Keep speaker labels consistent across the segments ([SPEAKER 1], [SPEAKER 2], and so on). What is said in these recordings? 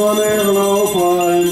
[SPEAKER 1] Abraham,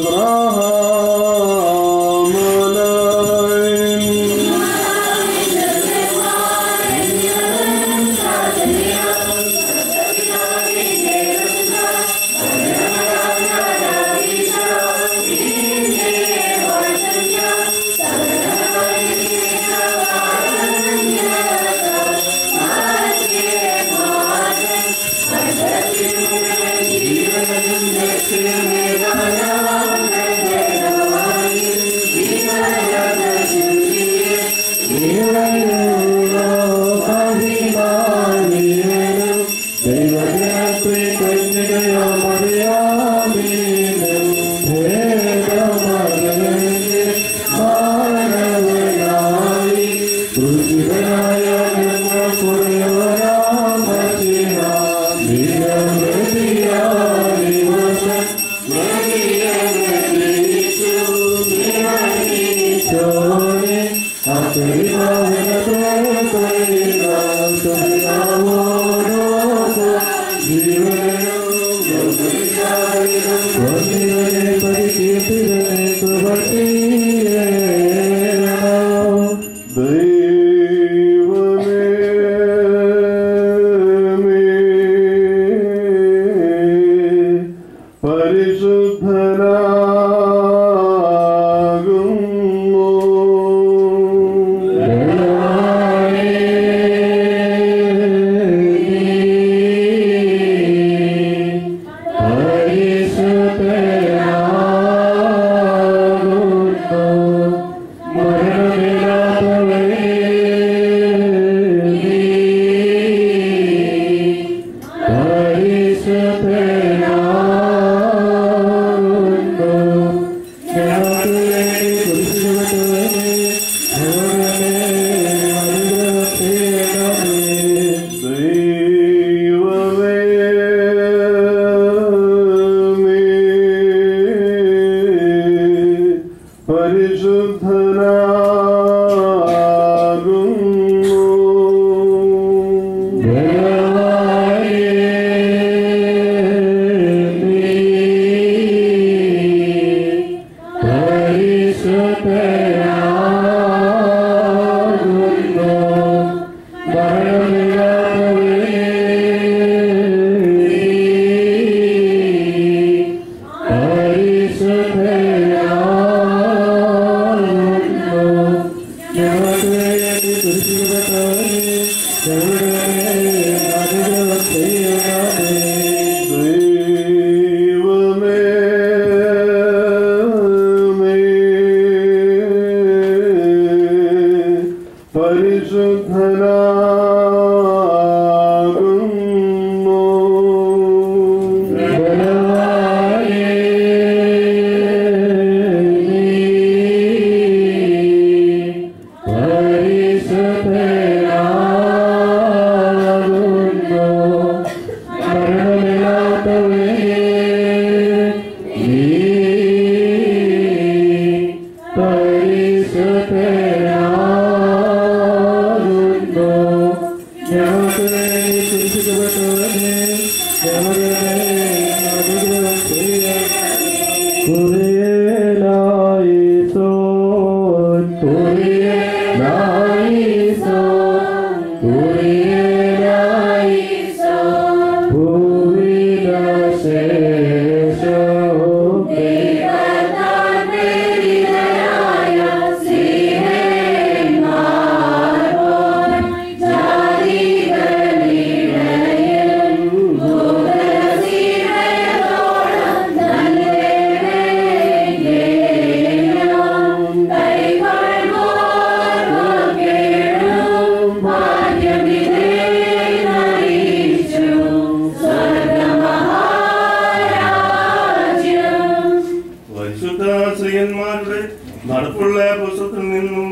[SPEAKER 2] പരിശുദ്ധ ശ്രീയന്മാരുടെ നടപ്പുള്ള പുസ്തകത്തിൽ നിന്നും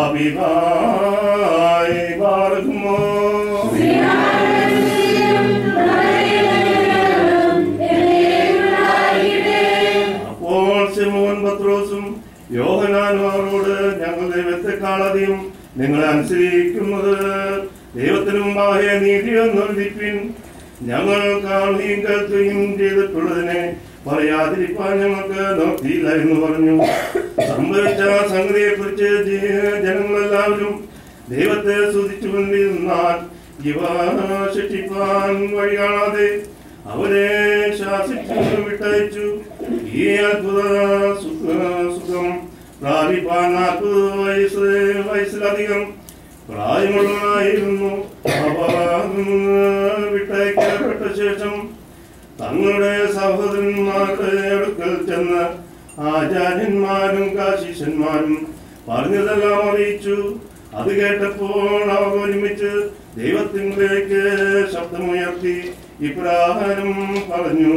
[SPEAKER 2] ആഭിവായി പാർക്കുമോ അപ്പോൾ സിമോൻ പത്രോസും യോഹനാനും അവരോട് ഞങ്ങൾ ദൈവത്തെക്കാളധികം നിങ്ങളെ അനുസരിക്കുന്നത് ദൈവത്തിന് മുമ്പാകെ നീതിയെന്ന് വിധിപ്പിൻ ഞങ്ങൾ കാണുകയും കേൾക്കുകയും ചെയ്തിട്ടുള്ളതിനെ പറയാതിരിക്കാൻ ഞങ്ങൾക്ക് നോക്കിയില്ല എന്ന് പറഞ്ഞു സംഭവിച്ച സംഗതിയെ കുറിച്ച് ജനങ്ങളെല്ലാവരും ദൈവത്തെ സ്തുതിച്ചുകൊണ്ടിരുന്നാൽ ഇവ ശിക്ഷിപ്പാൻ വഴി കാണാതെ അവരെ ശാസിച്ചു വിട്ടയച്ചു ഈ അത്ഭുത സുഖ- സുഖം പ്രാപിപ്പാൻ നാൽപ്പത് വയസ്സ് വയസ്സിലധികം പ്രായമുള്ളവനായിരുന്നു അവ വിട്ടയക്കപ്പെട്ട ശേഷം തങ്ങളുടെ സഹോദരന്മാരുടെ അടുക്കൽ ചെന്ന് ആചാര്യന്മാരും കാശിഷന്മാരും പറഞ്ഞതെല്ലാം അറിയിച്ചു അത് കേട്ടപ്പോൾ അവർ ഒരുമിച്ച് ദൈവത്തിലേക്ക് ശബ്ദമുയർത്തി ഇപ്രകാരം പറഞ്ഞു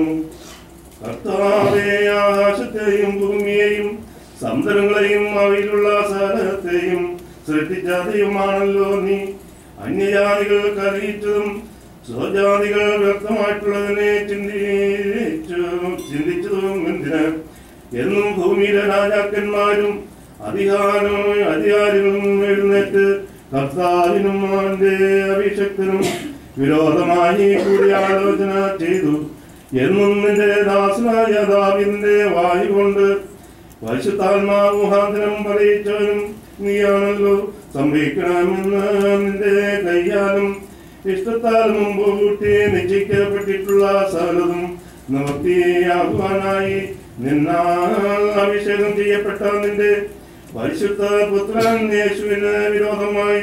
[SPEAKER 2] കർത്താവേ ആകാശത്തെയും ഭൂമിയെയും സമുദ്രങ്ങളെയും അവയിലുള്ള സകലത്തെയും സൃഷ്ടിച്ച ദൈവമാണല്ലോ നീ അന്യജാതികൾക്ക് അറിയിച്ചതും സ്വജാതികൾ വ്യക്തമായിട്ടുള്ളതിനെ ചിന്തിച്ചു ചിന്തിച്ചതും എന്തിന് എന്നും ഭൂമിയിലെ രാജാക്കന്മാരും അധികാരം അധികാരികളും എഴുന്നേറ്റ് കർത്താവിനും അവന്റെ അഭിഷക്തനും വിരോധമായി കൂടിയാലോചന ചെയ്തു എന്നും നിന്റെ ദാസനായ ദാവിന്റെ വായു കൊണ്ട് പരിശുദ്ധാത്മാവ് മുഖാന്തരം പറയിച്ചവനും നീയാണല്ലോ സംഭവിക്കണമെന്ന് നിന്റെ കയ്യാലും ഇഷ്ടത്താൽ മുമ്പൂട്ടി നിശ്ചയിക്കപ്പെട്ടിട്ടുള്ള സകലതും നിവർത്തിയാകുവാനായി നിന്നാൽ അഭിഷേകം ചെയ്യപ്പെട്ട നിന്റെ പരിശുദ്ധ പുത്രൻ യേശുവിന് വിരോധമായി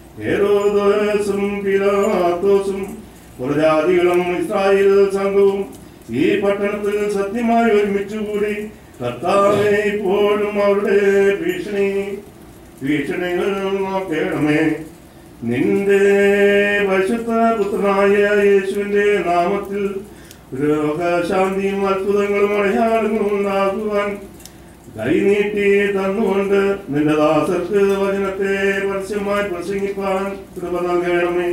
[SPEAKER 2] ഹേരോദോസും പിലാത്തോസും പുറജാതികളും ഇസ്രായേൽ സംഘവും ഈ പട്ടണത്തിൽ സത്യമായി ഒരുമിച്ചുകൂടി കർത്താവെ ഇപ്പോഴും അവരുടെ ഭീഷണി ഭീഷണികൾ നോക്കേണമേ നിന്റെ പരിശുദ്ധ പുത്രനായ യേശുവിന്റെ നാമത്തിൽ രോഗശാന്തിയും അത്ഭുതങ്ങളും അടയാളങ്ങളും ഉണ്ടാകുവാൻ കൈനീട്ടി തന്നുകൊണ്ട് നിന്റെ ദാസർക്ക് വചനത്തെ പരസ്യമായി പ്രസംഗിപ്പാൻ കൃപ നൽകണമേ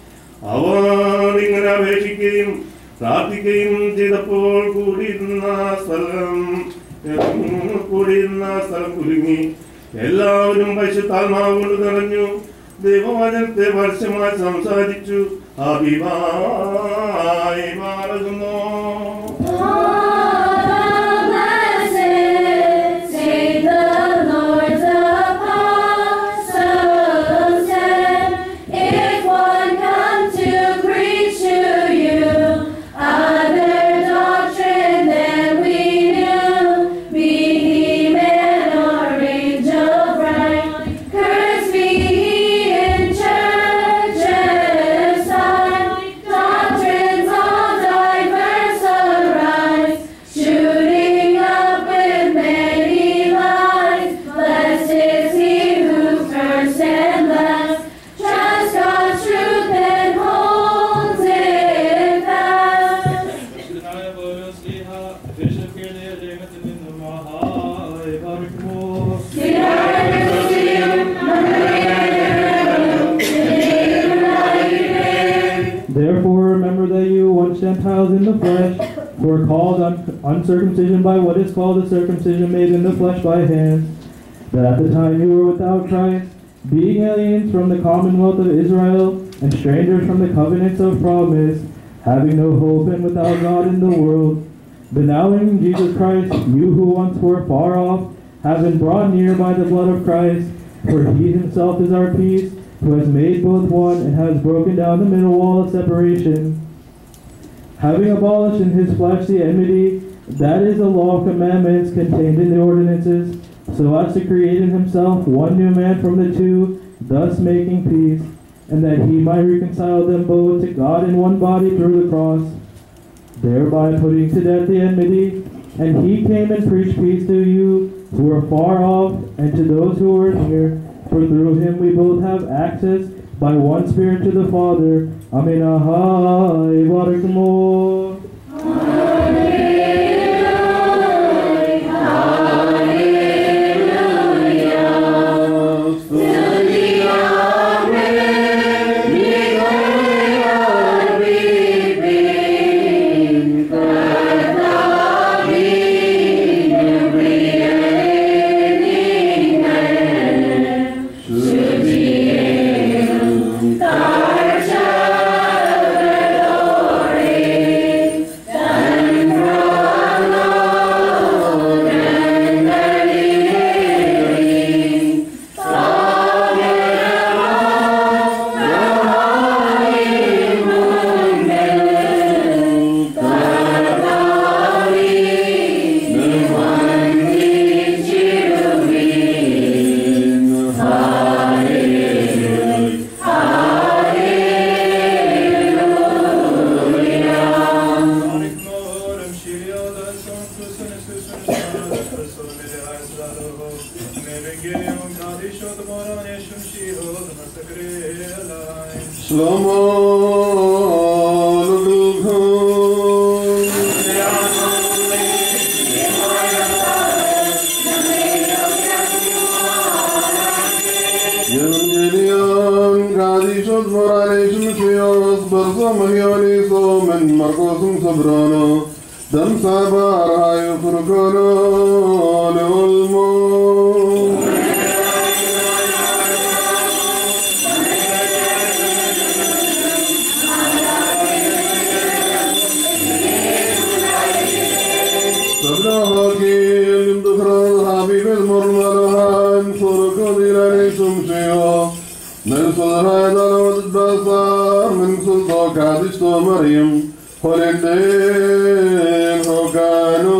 [SPEAKER 2] അവർ ഇങ്ങനെ അപേക്ഷിക്കുകയും പ്രാർത്ഥിക്കുകയും ചെയ്തപ്പോൾ കൂടിയിരുന്ന സ്ഥലം കൂടിയിരുന്ന സ്ഥലം കുലുങ്ങി എല്ലാവരും പരിശുദ്ധാത്മാവ് കൊണ്ട് നിറഞ്ഞു ദൈവവചനത്തെ പരസ്യമായി സംസാരിച്ചു അഭിമായി മാറുന്നു
[SPEAKER 1] Say the Lord's apostles said, if one come to preach to you other doctrine than we knew, be he man or angel bright, curse be he in churches side, doctrines all diverse arise, shooting up with many lies. Blessed is he who first and last trusts God's truth and holds it fast.
[SPEAKER 3] പരിശുദ്ധനായ പൗലോസ്ലീഹ ദേശക്കേളിയ ലേഖനത്തിൽ നിന്നും മഹായി പാർക്കുമോ
[SPEAKER 4] Therefore remember that you once Gentiles in the flesh were called un- uncircumcision by what is called the circumcision made in the flesh by hands, that at the time you were without Christ, being aliens from the commonwealth of Israel and strangers from the covenants of promise, having no hope and without God in the world. But now in Jesus Christ, you who once were far off have been brought near by the blood of Christ, for he himself is our peace, who has made both one and has broken down the middle wall of separation, having abolished in his flesh the enmity, that is the law of commandments contained in the ordinances, so as to create in himself one new man from the two, thus making peace, and that he might reconcile them both to God in one body through the cross, thereby putting to death the enmity. And he came and preached peace to you who are far off, and to those who are near. For through him we both have access by one Spirit to the Father. Amen. Ahai, barakamo.
[SPEAKER 1] Our shepherd, glory,
[SPEAKER 5] שלמה לגלגול Evangelion Gadishot Moralation Trios Barzo Mahioniso Men Marcosum Sobrano Dam Sabar Hayo Furcono Leolmo Sabrahakil Dukral Habib Murmarahan Furcodilani Sumseo Nelsodrai Dalavat Basar Min Sulto Kadisto Mariam Holenden Hokanu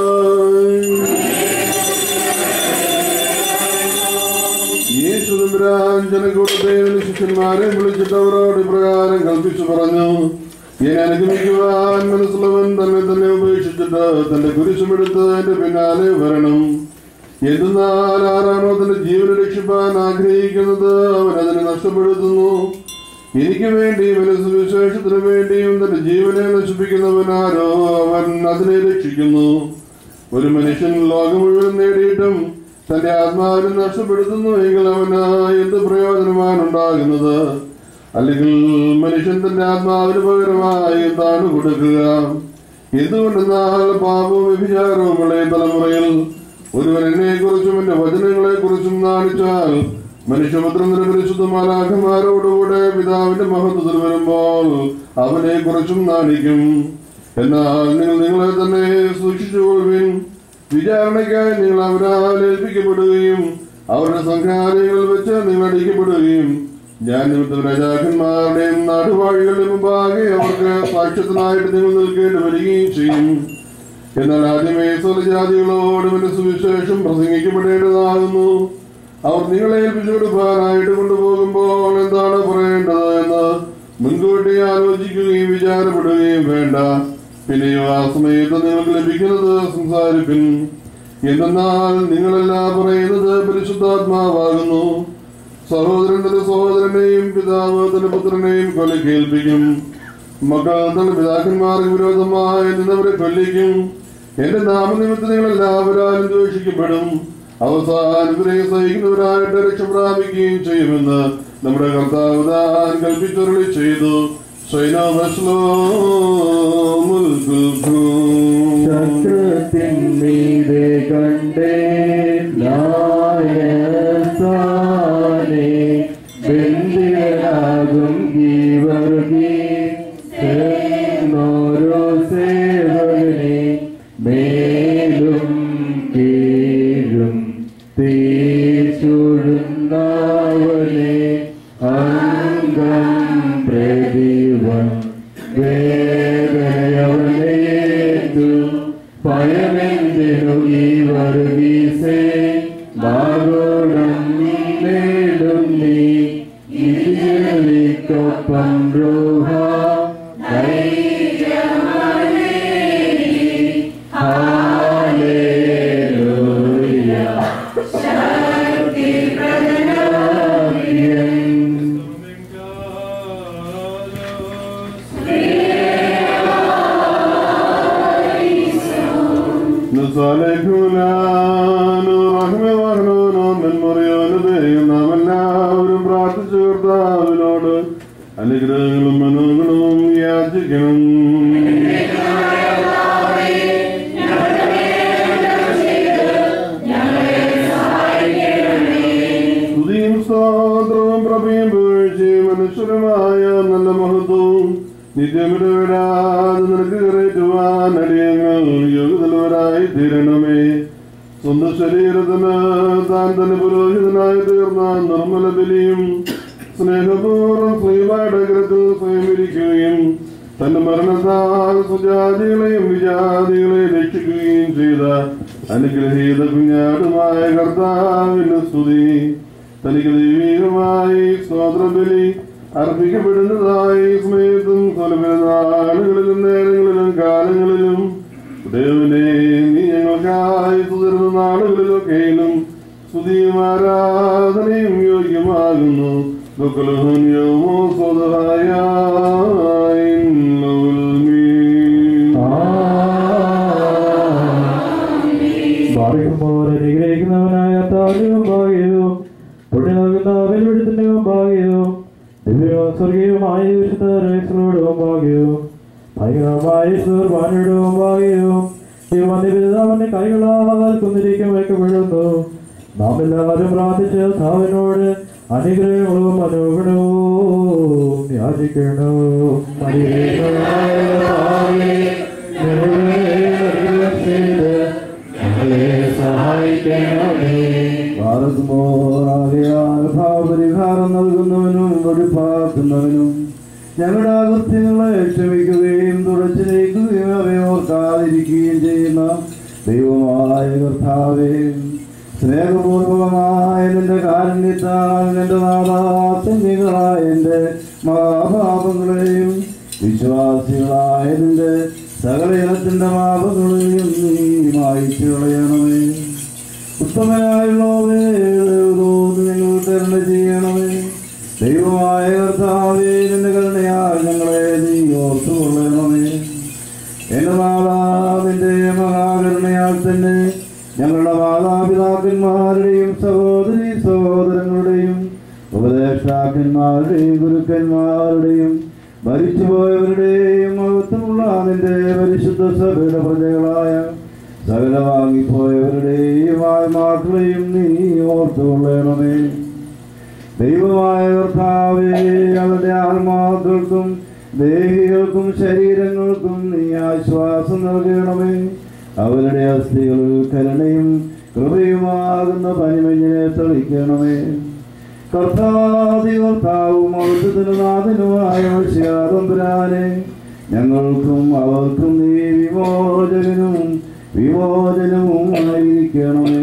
[SPEAKER 5] യേശുദമ്പുരാൻ ജനക്കൂട്ടത്തെ ശിഷ്യന്മാരെ വിളിച്ചിട്ട് അവരോട് ഇപ്രകാരം കൽപ്പിച്ചു പറഞ്ഞു എന്നെ അനുഗമിക്കുവാൻ മനസ്സുള്ളവൻ തന്നെ തന്നെ ഉപേക്ഷിച്ചിട്ട് തന്റെ കുരിശുമെടുത്ത് എന്റെ പിന്നാലെ വരണം എന്തെന്നാൽ ആരാണോ തന്റെ ജീവനെ രക്ഷിപ്പാൻ ആഗ്രഹിക്കുന്നത് അവൻ അതിനെ നഷ്ടപ്പെടുത്തുന്നു എനിക്ക് വേണ്ടിയും എന്റെ സുവിശേഷത്തിന് വേണ്ടിയും തന്റെ ജീവനെ നശിപ്പിക്കുന്നവനാരോ അവൻ അതിനെ രക്ഷിക്കുന്നു ഒരു മനുഷ്യൻ ലോകം മുഴുവൻ നേടിയിട്ടും തന്റെ ആത്മാവിനെ നഷ്ടപ്പെടുത്തുന്നു എങ്കിൽ അവന് എന്ത് പ്രയോജനമാണ് ഉണ്ടാകുന്നത് അല്ലെങ്കിൽ മനുഷ്യൻ തന്റെ ആത്മാവിന് പകരമായി എന്താണ് കൊടുക്കുക എന്തുകൊണ്ടെന്നാൽ പാപവും വ്യഭിചാരവും ഉള്ള ഈ തലമുറയിൽ ഒരുവൻ എന്നെ കുറിച്ചും എന്റെ വചനങ്ങളെ കുറിച്ചും നാണിച്ചാൽ മനുഷ്യപുത്രന്റെ പരിശുദ്ധ മാലാഖമാരോടുകൂടെ പിതാവിന്റെ മഹത്വത്തിൽ വരുമ്പോൾ അവനെ കുറിച്ചും നാണിക്കും എന്നാൽ നിങ്ങൾ നിങ്ങളെ തന്നെ സൂക്ഷിച്ചുകൊള്ളുവിൻ വിചാരണയ്ക്കായി നിങ്ങൾ അവരാൽ ഏൽപ്പിക്കപ്പെടുകയും അവരുടെ സംഘാലയങ്ങളിൽ വെച്ച് നിങ്ങൾ അടിക്കപ്പെടുകയും ഞാൻ നിമിത്തം രാജാക്കന്മാരുടെയും നാടുവാഴികളുടെ മുമ്പാകെ അവർക്ക് സാക്ഷ്യത്തിനായിട്ട് നിങ്ങൾ നിൽക്കേണ്ടി വരികയും ചെയ്യും എന്നാൽ ആദ്യമേ സ്വലജാതികളോടും എന്റെ സുവിശേഷം പ്രസംഗിക്കപ്പെടേണ്ടതാകുന്നു അവർ നിങ്ങളെ ഏൽപ്പിച്ചു കൊടുക്കാനായിട്ട് കൊണ്ടുപോകുമ്പോൾ എന്താണ് പറയേണ്ടത് എന്ന് മുൻകൂട്ടി ആലോചിക്കുകയും വിചാരപ്പെടുകയും വേണ്ട പിന്നെയോ ആ സമയത്ത് നിങ്ങൾക്ക് ലഭിക്കുന്നത് സംസാരിപ്പിൻ എന്തെന്നാൽ നിങ്ങളെല്ലാം പറയുന്നത് പരിശുദ്ധാത്മാവാകുന്നു സഹോദരൻ തന്റെ സഹോദരനെയും പിതാവ് തന്റെ പുത്രനെയും കൊലക്കേൽപ്പിക്കും മക്കൾ തന്റെ പിതാക്കന്മാർക്ക് വിരോധമായി നിന്നവരെ കൊല്ലിക്കും എന്റെ നാമനിമിത്തം നിങ്ങൾ എല്ലാവരാലും ദ്വേഷിക്കപ്പെടും അവസാനം ഇവരെ സഹിക്കുന്നവരായിട്ട് രക്ഷ പ്രാപിക്കുകയും ചെയ്യുമെന്ന് നമ്മുടെ കർത്താവ് താൻ കൽപ്പിച്ചൊരുളി ചെയ്തു
[SPEAKER 4] ചക്രത്തിന്മീതെ കണ്ടേ നായസാനെ ബന്ധിതനാകും ജീവർഗി ഓരോ സേവകനെ മേലും കീഴും തേച്ചുഴുന്നാവനെ അംഗം പ്രതിവം വേദനയവനേതു ഭയമെന്തിനു ഈ വർഗീസേ മാഗോണം നേടും നീ ഇതിക്കൊപ്പം രോഹ
[SPEAKER 5] നാമെല്ലാവരും പ്രാർത്ഥിച്ചു കർത്താവിനോട് അനുഗ്രഹങ്ങളും മനോഗുണവും യാചിക്കണം സ്തുതിയും സ്തോത്രവും പ്രഭയും വീഴ്ചയും മനുഷ്യരുമായ നല്ല മഹത്വവും നിത്യമിടവിടാതെ നിനക്ക് കയറ്റുവാൻ അടിയങ്ങൾ യോഗ്യതലവരായി തീരണമേ സ്വന്തം ശരീരത്തിന് താൻ തന്നെ പുരോഹിതനായി തീർന്ന നിർമ്മല ബലിയും സ്നേഹപൂർവ്വം ശ്രീവാടകരത്തിൽ സ്വയം ഇരിക്കുകയും തന്റെ മരണത്താൽ സുജാതികളെയും വിജാതികളെയും രക്ഷിക്കുകയും ചെയ്ത അനുഗ്രഹീത കുഞ്ഞാടുമായ കർത്താവിന്റെ സ്തുതി തനിക്ക് ദൈവികമായി സ്തോത്രബലി അർപ്പിക്കപ്പെടുന്നതായി സമയത്തും നാളുകളിലും നേരങ്ങളിലും കാലങ്ങളിലും ദൈവനെ നീ ഞങ്ങൾക്കായി തുടരുന്ന നാളുകളിലൊക്കെയിലും സ്തുതിയും ആരാധനയും യോഗ്യമാകുന്നു ദുഃഖലഹന്യമോ സ്വതഹായ
[SPEAKER 4] ബാധിക്കുമ്പോൾ അനുഗ്രഹിക്കുന്നവനായ താഴ്ചയും ഭാഗ്യവും പുണ്യ നൽകുന്ന വെല്ലുവിളിത്തിന്റെയും ഭാഗ്യവും ദിവ്യവും സ്വർഗീയവുമായ വിശുദ്ധരോടും ഭാഗ്യവും ഭയങ്കരമായ ഈശ്വരവാണിയുടെയും ഭാഗ്യവും ദൈവന്റെ കൈകളാൽ കുന്നിരിക്കും വയ്ക്കപ്പെടുന്നു നാം എല്ലാവരും പ്രാർത്ഥിച്ച് സാവിനോട് അനുഗ്രഹങ്ങളും അനുഗുണവും യാചിക്കണു അനുഗ്രഹമായ കർത്താവേ, ഞങ്ങളെ അനുഗ്രഹം ചെയ്ത് ഞങ്ങളെ സഹായിക്കണമേ ഭാരതമോറാകയാൽ ഭാവപരിഹാരം നൽകുന്നവനും വെടിപ്പാക്കുന്നവനും ഞങ്ങളുടെ അകൃത്യങ്ങളെ ക്ഷമിക്കുകയും തുടച്ചു നീക്കുകയും അവയോർക്കാതിരിക്കുകയും ചെയ്യുന്ന ദൈവമായ കർത്താവേ സ്നേഹപൂർവകമായ നിന്റെ കാരുണ്യത്താൽ നിന്റെ നാദാസംഖ്യകളായ എൻ്റെ മഹാപാപങ്ങളെയും വിശ്വാസികളായ നിന്റെ സകല ഇനത്തിന്റെ പാപങ്ങളെയും നീ മായിച്ചു കളയണമേ ഉത്തമനായുള്ളവേ ഞങ്ങൾ കരുണ ചെയ്യണമേ ദൈവമായ കർത്താവേ നിന്റെ കരുണയാൽ ഞങ്ങളെ നീ ഓർത്തുകൊള്ളണമേ എന്റെ മാതാവിന്റെ മഹാകരുണയാൽ തന്നെ ഞങ്ങളുടെ മാതാപിതാക്കന്മാരുടെയും സഹോദരി സഹോദരങ്ങളുടെയും ഉപദേഷ്ടാക്കന്മാരുടെയും ഗുരുക്കന്മാരുടെയും മരിച്ചുപോയവരുടെയും മഹത്വമുള്ള നിന്റെ പരിശുദ്ധ സഭയുടെ പ്രജകളായ സകല വാങ്ങിപ്പോയവരുടെയും ആത്മാക്കളെയും നീ ഓർത്തുകൊള്ളണമേ ദൈവമായ കർത്താവേ അവരുടെ ആത്മാക്കൾക്കും ദേഹികൾക്കും ശരീരങ്ങൾക്കും നീ ആശ്വാസം നൽകണമേ അവരുടെ അസ്ഥികളിൽ കരുണയും കൃപയുമാകുന്ന പനിമഞ്ഞിനെ തെളിക്കണമേ കർത്താതി കർത്താവും അവിടുത്തെ നാഥനുമായ ശാതമ്പുരാനെ ഞങ്ങൾക്കും അവർക്കും നീ വിമോചകനും വിമോചനവും ആയിരിക്കണമേ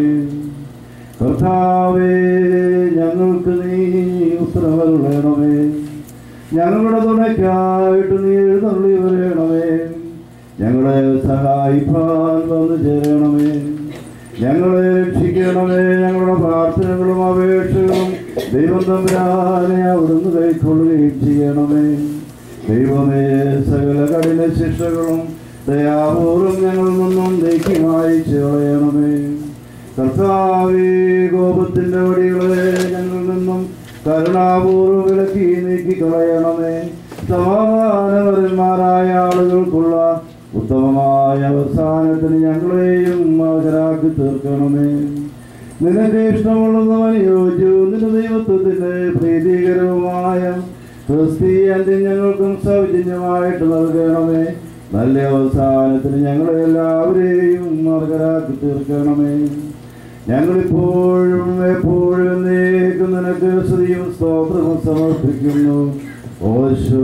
[SPEAKER 4] കർത്താവേ ഞങ്ങൾക്ക് നീ ഉത്തരവരുളണമേ ഞങ്ങളുടെ തുണയ്ക്കായിട്ട് നീ എഴുന്നള്ളി വരണമേ ഞങ്ങളെ സഹായിപ്പാൻ വന്നു ചേരണമേ ഞങ്ങളെ രക്ഷിക്കണമേ ഞങ്ങളുടെ പ്രാർത്ഥനകളും അപേക്ഷകളും ദൈവം തമ്പുരാനെ അവിടുന്ന് കൈക്കൊള്ളുകയും ചെയ്യണമേ ദൈവമേ സകല കഠിന ശിക്ഷകളും ദയാപൂർവം ഞങ്ങളിൽ നിന്നും നീക്കിമായി കളയണമേ കർത്താവേ കോപത്തിന്റെ വടികളെ ഞങ്ങളിൽ നിന്നും കരുണാപൂർവ്വം വിലക്കി നീക്കി കളയണമേ സമാധാനപരന്മാരായ ആളുകൾക്കുള്ള ഉത്തമമായ അവസാനത്തിന് ഞങ്ങളെയും ഹാജരാക്കി തീർക്കണമേ നിനക്ക് ഇഷ്ടമുള്ളതും അനുയോജ്യവും നിന്റെ ദൈവത്വത്തിന്റെ പ്രീതികരവുമായ ക്രിസ്തീയന്ത്യം ഞങ്ങൾക്കും സൗജന്യമായിട്ട് നൽകണമേ നല്ല അവസാനത്തിന് ഞങ്ങളെ എല്ലാവരെയും അർഹരാക്കി തീർക്കണമേ ഞങ്ങളിപ്പോഴും എപ്പോഴും എന്നേക്കും നിനക്ക് സ്ത്രീയും സ്തോത്രവും സമർപ്പിക്കുന്നു ഓശോ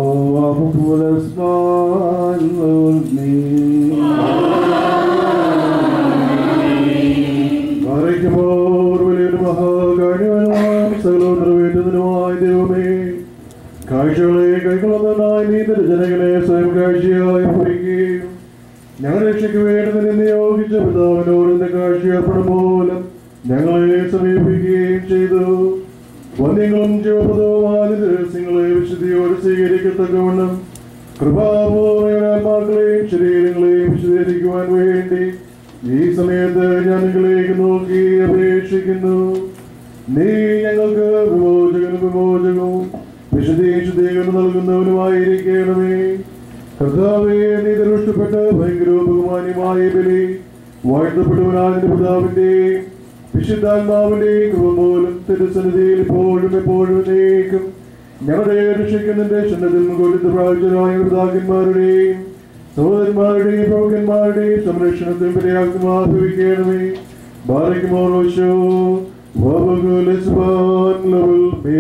[SPEAKER 5] മറിക്കുമ്പോൾ വലിയൊരു മഹാകാര്യവാൻ സകലവും നിറവേറ്റുന്നതിനുമായ ദൈവമേ കാഴ്ചകളെ കൈക്കൊള്ളുന്നതിനായി നീ നിന്റെ ജനങ്ങളെ സ്വയം കാഴ്ചയായി ഭരിക്കുകയും ഞങ്ങളെ രക്ഷയ്ക്ക് വേണ്ടി നിന്നെ നിയോഗിച്ച പിതാവിനോട് നിന്റെ കാഴ്ച ഏർപ്പെടും മൂലം ഞങ്ങളെ സമീപിക്കുകയും ചെയ്തു വന്യങ്ങളും ജീവപ്രദവുമായ നിന്റെ രഹസ്യങ്ങളെ വിശുദ്ധിയോട് സ്വീകരിക്കത്തക്കവണ്ണം കൃപാപൂർവ്വങ്ങളെയും ശരീരങ്ങളെയും വിശദീകരിക്കുവാൻ വേണ്ടി ഈ സമയത്ത് ഞാൻ നിങ്ങളിലേക്ക് നോക്കി അപേക്ഷിക്കുന്നു നീ ഞങ്ങൾക്ക് വിമോചകനും വിമോചകവും വിശദീകരണം നൽകുന്നവനുമായിരിക്കണമേ കർത്താവേ നീ ദൃഷ്ടപ്പെട്ട് ഭയങ്കരവും ബഹുമാന്യമായ ബലി വാഴ്ത്തപ്പെട്ടവനാതിന്റെ പിതാവിന്റെയും വിശുദ്ധാത്മാവിന്റെയും കൃപ മൂലം തിരുസന്നിധിയിൽ എപ്പോഴും എപ്പോഴും നീക്കും ഞങ്ങളുടെ രക്ഷിക്കുന്നതിന്റെ ക്ഷണത്തിൽ കൊടുത്ത് പ്രാവശ്യരായ പിതാക്കന്മാരുടെയും സഹോദരന്മാരുടെയും പ്രമുഖന്മാരുടെയും സംരക്ഷണത്തിൽ പര്യാപ്തമാഭവിക്കണമേ ബാലയ്ക്കുമോ റോഷോ വബകുലസ്ബാൻ ലവൽ മേ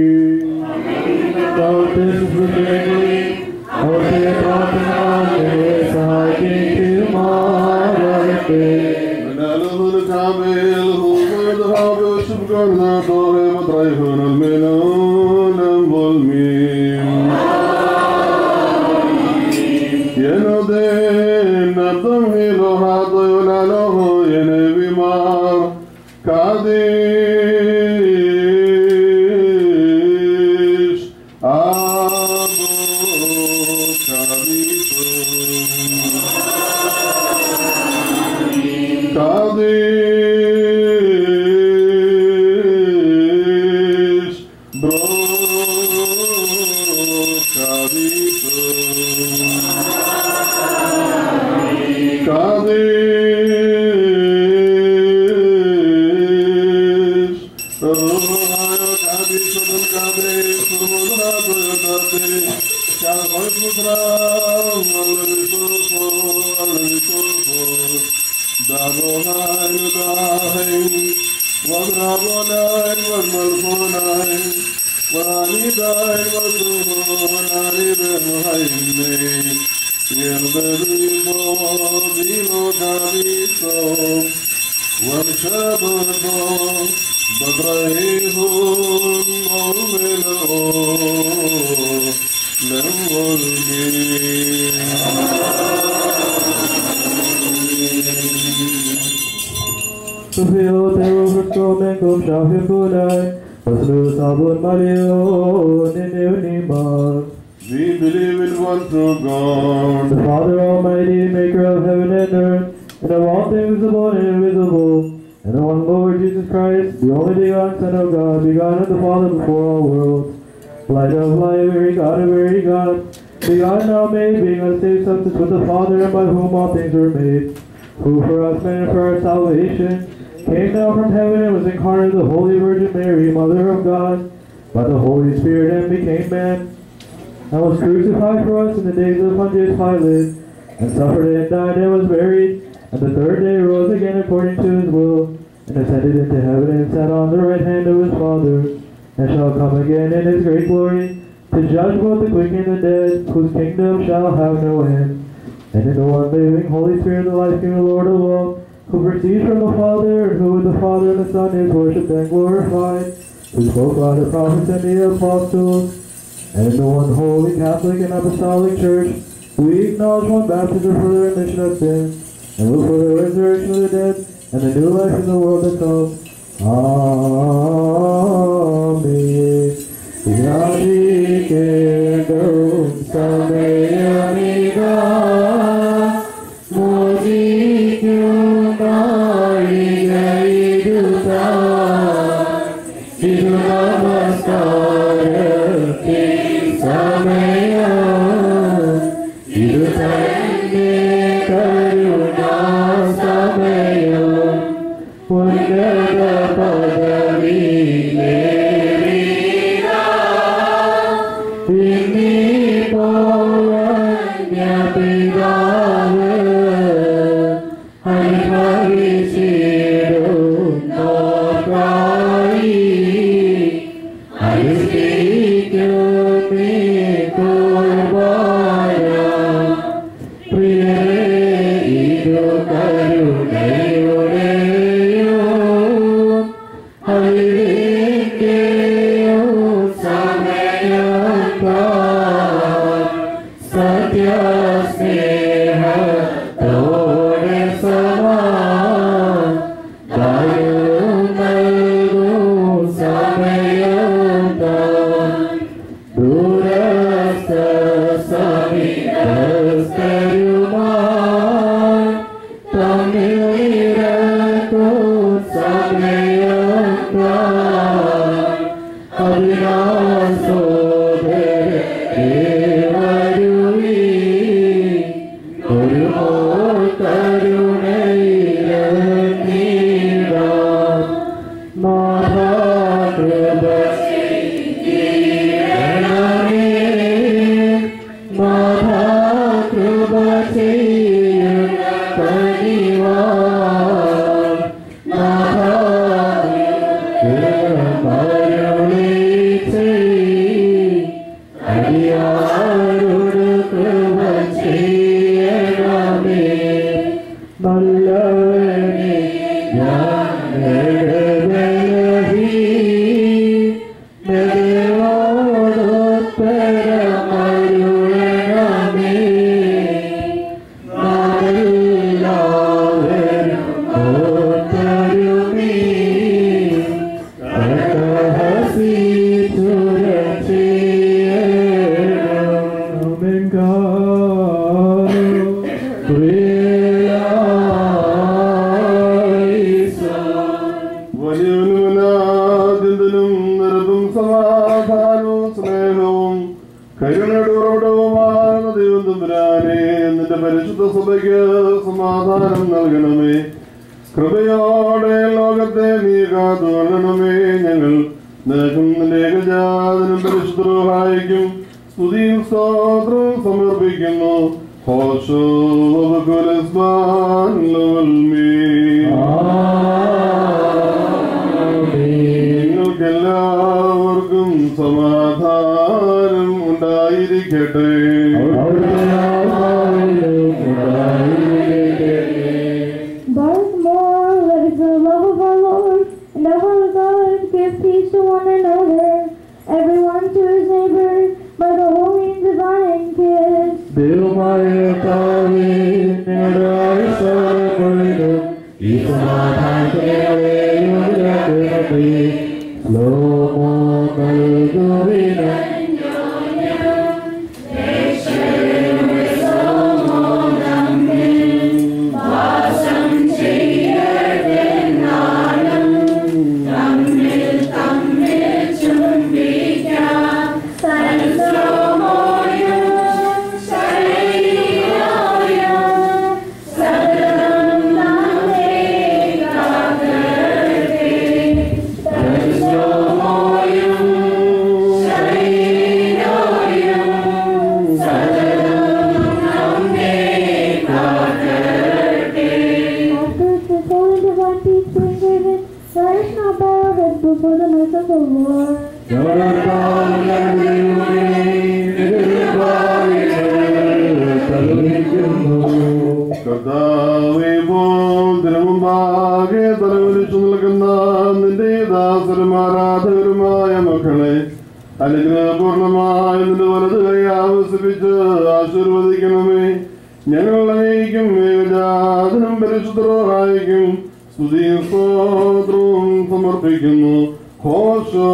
[SPEAKER 4] അവിടുത്തെ പ്രാർത്ഥന ഞങ്ങളെ സഹായിക്കുമാറാകട്ടെ
[SPEAKER 5] ونالهم الكامل هم ذهاب وشبكرنا طور مطريفون المنون الظلمين ينادين الضمير هذا يناله ينبي مار كادي
[SPEAKER 4] Sufio te overströmmen kom schaffefullei, was lu sabun Mario, ninunimar.
[SPEAKER 5] We believe in one true God.
[SPEAKER 4] The Father Almighty, maker of heaven and earth, and of all things visible and invisible, and of one Lord Jesus Christ, the only begotten Son of God, begotten of the Father before all worlds, light of light, very God of very God, begotten now made, being of same substance with the Father, and by whom all things were made, who for us men and for our salvation came down from heaven and was incarnate of the Holy Virgin Mary, Mother of God, by the Holy Spirit, and became man and was crucified for us in the days of Pontius Pilate, and suffered and died and was buried, and the third day rose again according to his will, and ascended into heaven and sat on the right hand of his Father, and shall come again in his great glory, to judge both the quick and the dead, whose kingdom shall have no end. And in the one living Holy Spirit, the life-giving Lord of all, who proceeds from the Father, and who with the Father and the Son is worshipped and glorified, who spoke by the prophets and the apostles, and in the one holy Catholic and Apostolic Church, we acknowledge one baptism for the remission of sins, and look for the resurrection of the dead, and the new life in the world to come. Amen. Yadikendum sameyamiga, muzikyum naigayiduta, idu namaskara samaya, idu tande karuna samaya, Wandada padavi lerida, ini pawanya pidave, hai hari siru nokai, hai sikyo mi kurbaya, പ്രിയരേ ഇതു കരുണയുടെയോ അറിവിന്റെയോ സമയം സത്യസ്നേഹത്തോടെ സമാൻ ദായം നൽകും സമയം താൻ ദൂരസ്ഥ സമീപസ്ഥരുമായി തമ്മിലിരക്കും സമയം അതിനാൽ സോദരേ വരുവീ ഒരു കരുണയിരം മഹാകൃപ നല്ലവനെ ഞാൻ ബലഹീ
[SPEAKER 5] വലിയവനുനാദ്യന്തനും നിരതും സമാധാനവും സ്നേഹവും കരുണയുടെ ഉറവിടവുമായ ദൈവം തമ്പുരാനെ നിന്റെ പരിശുദ്ധ സഭയ്ക്ക് സമാധാനം സമാധാനം നൽകണമേ കൃപയോടെ ലോകത്തെ നീ കാത്തുകൊള്ളണമേ ഞങ്ങൾ നിനക്കും നിന്റെ ഏകജാതനും പരിശുദ്ധഹായിക്കും സ്തുതിയും സ്തോത്രവും സമർപ്പിക്കുന്നു ഹോശോ വകുലസ്മാൻ ലവൽമേ. നിങ്ങൾക്കെല്ലാവർക്കും സമാധാനം ഉണ്ടായിരിക്കട്ടെ
[SPEAKER 1] Furthermore, let the love of our Lord and of our God give peace to one another, everyone to his neighbor, by the holy and divine kiss.
[SPEAKER 4] ദൈവമായ കർത്താവേ, ഞങ്ങളുടെ ആയുസ്സോടുകൂടിയും ഈ സമാധാനത്തെ യോഗ്യരാക്കണമേ. ശ്ലോമോ നൽകുവിന്
[SPEAKER 1] After the holy and divine peace being given, let us not bow our heads before the mercy of the Lord.
[SPEAKER 4] ഞങ്ങളുടെ കർത്താവേ, കരുണിക്കുന്നു
[SPEAKER 5] കർത്താവേ പോൽ ദിനമുമ്പാകെ തലവലിച്ചു നിൽക്കുന്ന നിന്റെ ദാസരും ആരാധകരുമായ മക്കളെ അനുഗ്രഹപൂർണമായ നിന്റെ വലത് കൈ ആവസിപ്പിച്ച് ആശീർവദിക്കണമേ ഞങ്ങൾ അങ്ങേക്കും ഏകജാതനും പരിശുദ്ധരായിരിക്കും സ്തുതിയും സ്തോത്രവും സമർപ്പിക്കുന്നു ഹോശോ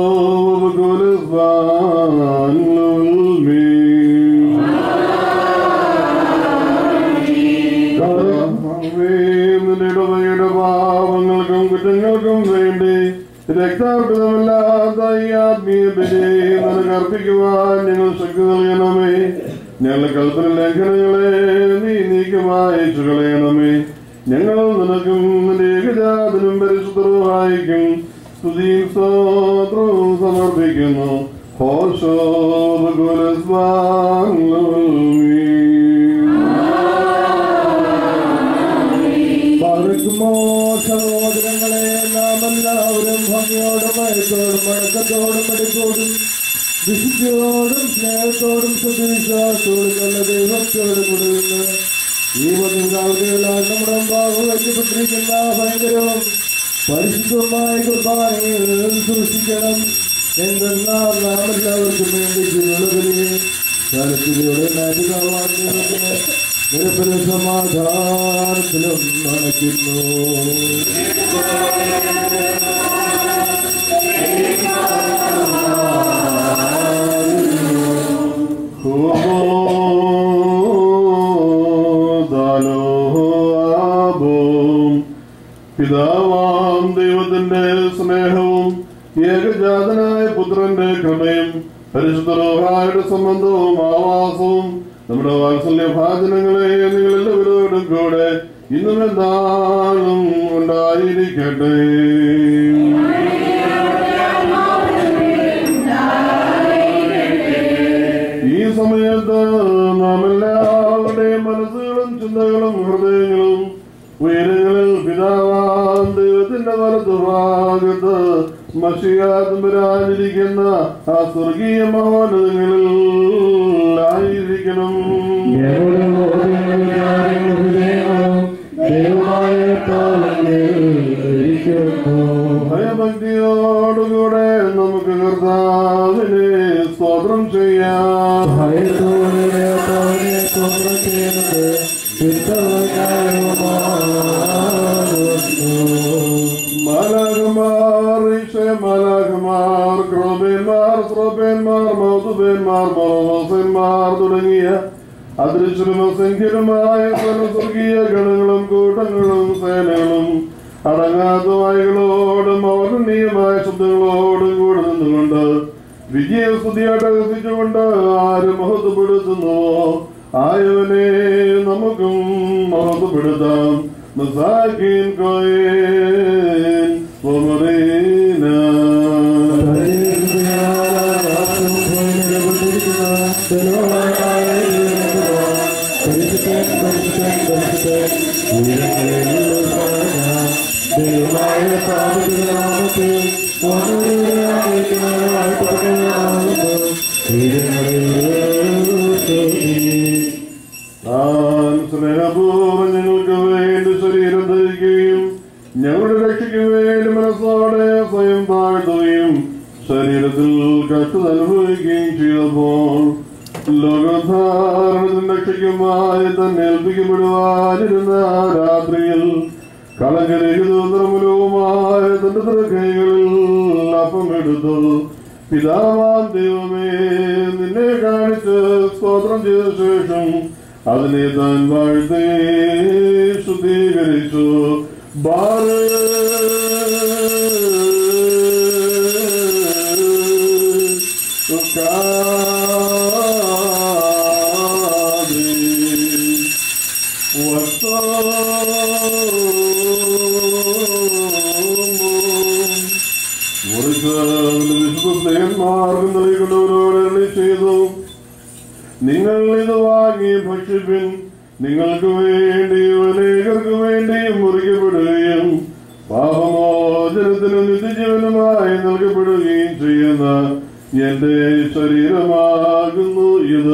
[SPEAKER 5] നിന്റെ പാപങ്ങൾക്കും കുറ്റങ്ങൾക്കും വേണ്ടി രക്താർപ്പിതമല്ലാത്ത ഈ ആത്മീയ ബലി നിനക്ക് അർപ്പിക്കുവാൻ ഞങ്ങൾ ശക്തി നൽകണമേ ഞങ്ങളുടെ കൽപ്പന ലംഘനങ്ങളെ നീ നീക്കമായച്ചു കളയണമേ ഞങ്ങൾ നിനക്കും നിന്റെ ഏകജാതനും പരിശുദ്ധവുമായിരിക്കും സ്തുതിയും സ്തോത്രവും സമർപ്പിക്കുന്നു ഹോശോ ഭഗവലസ്വാൻ
[SPEAKER 4] പാർക്കുമോ സഹോദരങ്ങളെ നാം എല്ലാവരും ഭംഗിയോടും മയത്തോടും മഴക്കത്തോടും മടിക്കോടും വിശുദ്ധിയോടും സ്നേഹത്തോടും സുവിശ്വാസത്തോടും നല്ല ദൈവത്തോടും കൂടെ നിന്ന് ഈ പതിനാളുകളാൽ നമ്മുടെ ബാബു വെച്ചപ്പെട്ടിരിക്കുന്ന ഭയങ്കരവും പരിശുദ്ധമായ കുർബാനയിൽ സൂക്ഷിക്കണം എന്തെന്നാൽ നാം എല്ലാവർക്കും വേണ്ടി ചെയ്യുന്നതിനെ ശരത്തിലൂടെ നാട്ടുകാവാൻ നിരപ്പന സമാധാനത്തിലും നടക്കുന്നു
[SPEAKER 5] പിതാവാം ദൈവത്തിന്റെ സ്നേഹവും ഏകജാതനായ പുത്രന്റെ കൃപയും പരിശുദ്ധരോഹായുടെ സംബന്ധവും ആവാസവും നമ്മുടെ വാത്സല്യ ഭാജനങ്ങളെ നിങ്ങളെല്ലാവരോടും കൂടെ ഇന്നും എന്താളും ഉണ്ടായിരിക്കട്ടെ ഈ സമയത്ത് നാം എല്ലാവരുടെയും മനസ്സുകളും ചിന്തകളും ഹൃദയങ്ങളും ഉയരങ്ങളിൽ പിതാവാം ദൈവത്തിന്റെ വലതുഭാഗത്ത് മഷിയാതുമ്പരാനിരിക്കുന്ന ആ സ്വർഗീയ മഹോന്നതങ്ങളിൽ ആയിരിക്കണം
[SPEAKER 4] ഞങ്ങളുടെ ബോധങ്ങളും കാര്യങ്ങളും ഹൃദയങ്ങളും ദൈവമായ താളങ്ങളിൽ ഇരിക്കുന്നു.
[SPEAKER 5] ഭയഭക്തിയോടുകൂടെ നമുക്ക് കർത്താവിനെ സ്തോത്രം ചെയ്യാം
[SPEAKER 4] ഭയത്തോടെ താനെ സ്തോത്രം ചെയ്യുന്നത് ചിത്തവനായുമാകുന്നു.
[SPEAKER 5] മലകുമാർ മലകുമാർ ക്രോബേന്മാർ സ്രോബേന്മാർ മൗതുബേന്മാർ മോസന്മാർ തുടങ്ങിയ അദൃശ്യനും അസംഖ്യനുമായ സ്വർഗീയ ഗണങ്ങളും കൂട്ടങ്ങളും സേനകളും അടങ്ങാത്ത വായുകളോടും അവർണ്ണീയമായ ശബ്ദങ്ങളോടും കൂടെ നിന്നുകൊണ്ട് വിജയസ്തുതിയായിട്ട് അകസിച്ചുകൊണ്ട് ആര് മഹത്വപ്പെടുത്തുന്നുവോ ആയവനെ നമുക്കും മഹത്വം മഹത്വപ്പെടുത്താം മസാക്കിൻ കോയേൻ ഒമറീന താൻ സ്നേഹപൂർവ്വം ഞങ്ങൾക്ക് വേണ്ടി ശരീരം ധരിക്കുകയും ഞങ്ങളുടെ രക്ഷയ്ക്ക് വേണ്ടി മനസ്സോടെ സ്വയം താഴ്ത്തുകയും ശരീരത്തിൽ കഷ്ടത അനുഭവിക്കുകയും ചെയ്തപ്പോൾ ലോകധാരണത്തിന്റെ രക്ഷയ്ക്കുമായി തന്നെ ഏൽപ്പിക്കപ്പെടുവാനിരുന്ന ആ രാത്രിയിൽ കളങ്കരഹിതോത്തരമുലവുമായ തന്റെ തൃക്കൈകളിൽ അപ്പം എടുത്തു പിതാവാം ദൈവമേ നിന്നെ കാണിച്ച് സ്തോത്രം ചെയ്ത ശേഷം അതിനെ താൻ വാഴ്ത്തേ ശുദ്ധീകരിച്ചു വിശുദ്ധന്മാർക്കും നൽകുന്നവരോട് അരുളി ചെയ്തു നിങ്ങൾ ഇത് വാങ്ങി ഭക്ഷിപ്പിൻ നിങ്ങൾക്ക് വേണ്ടി അനേകർക്ക് വേണ്ടിയും മുറിക്കപ്പെടുകയും പാപമോചനത്തിനും നിത്യജീവനുമായി നൽകപ്പെടുകയും ചെയ്യുന്ന എന്റെ ശരീരമാകുന്നു ഇത്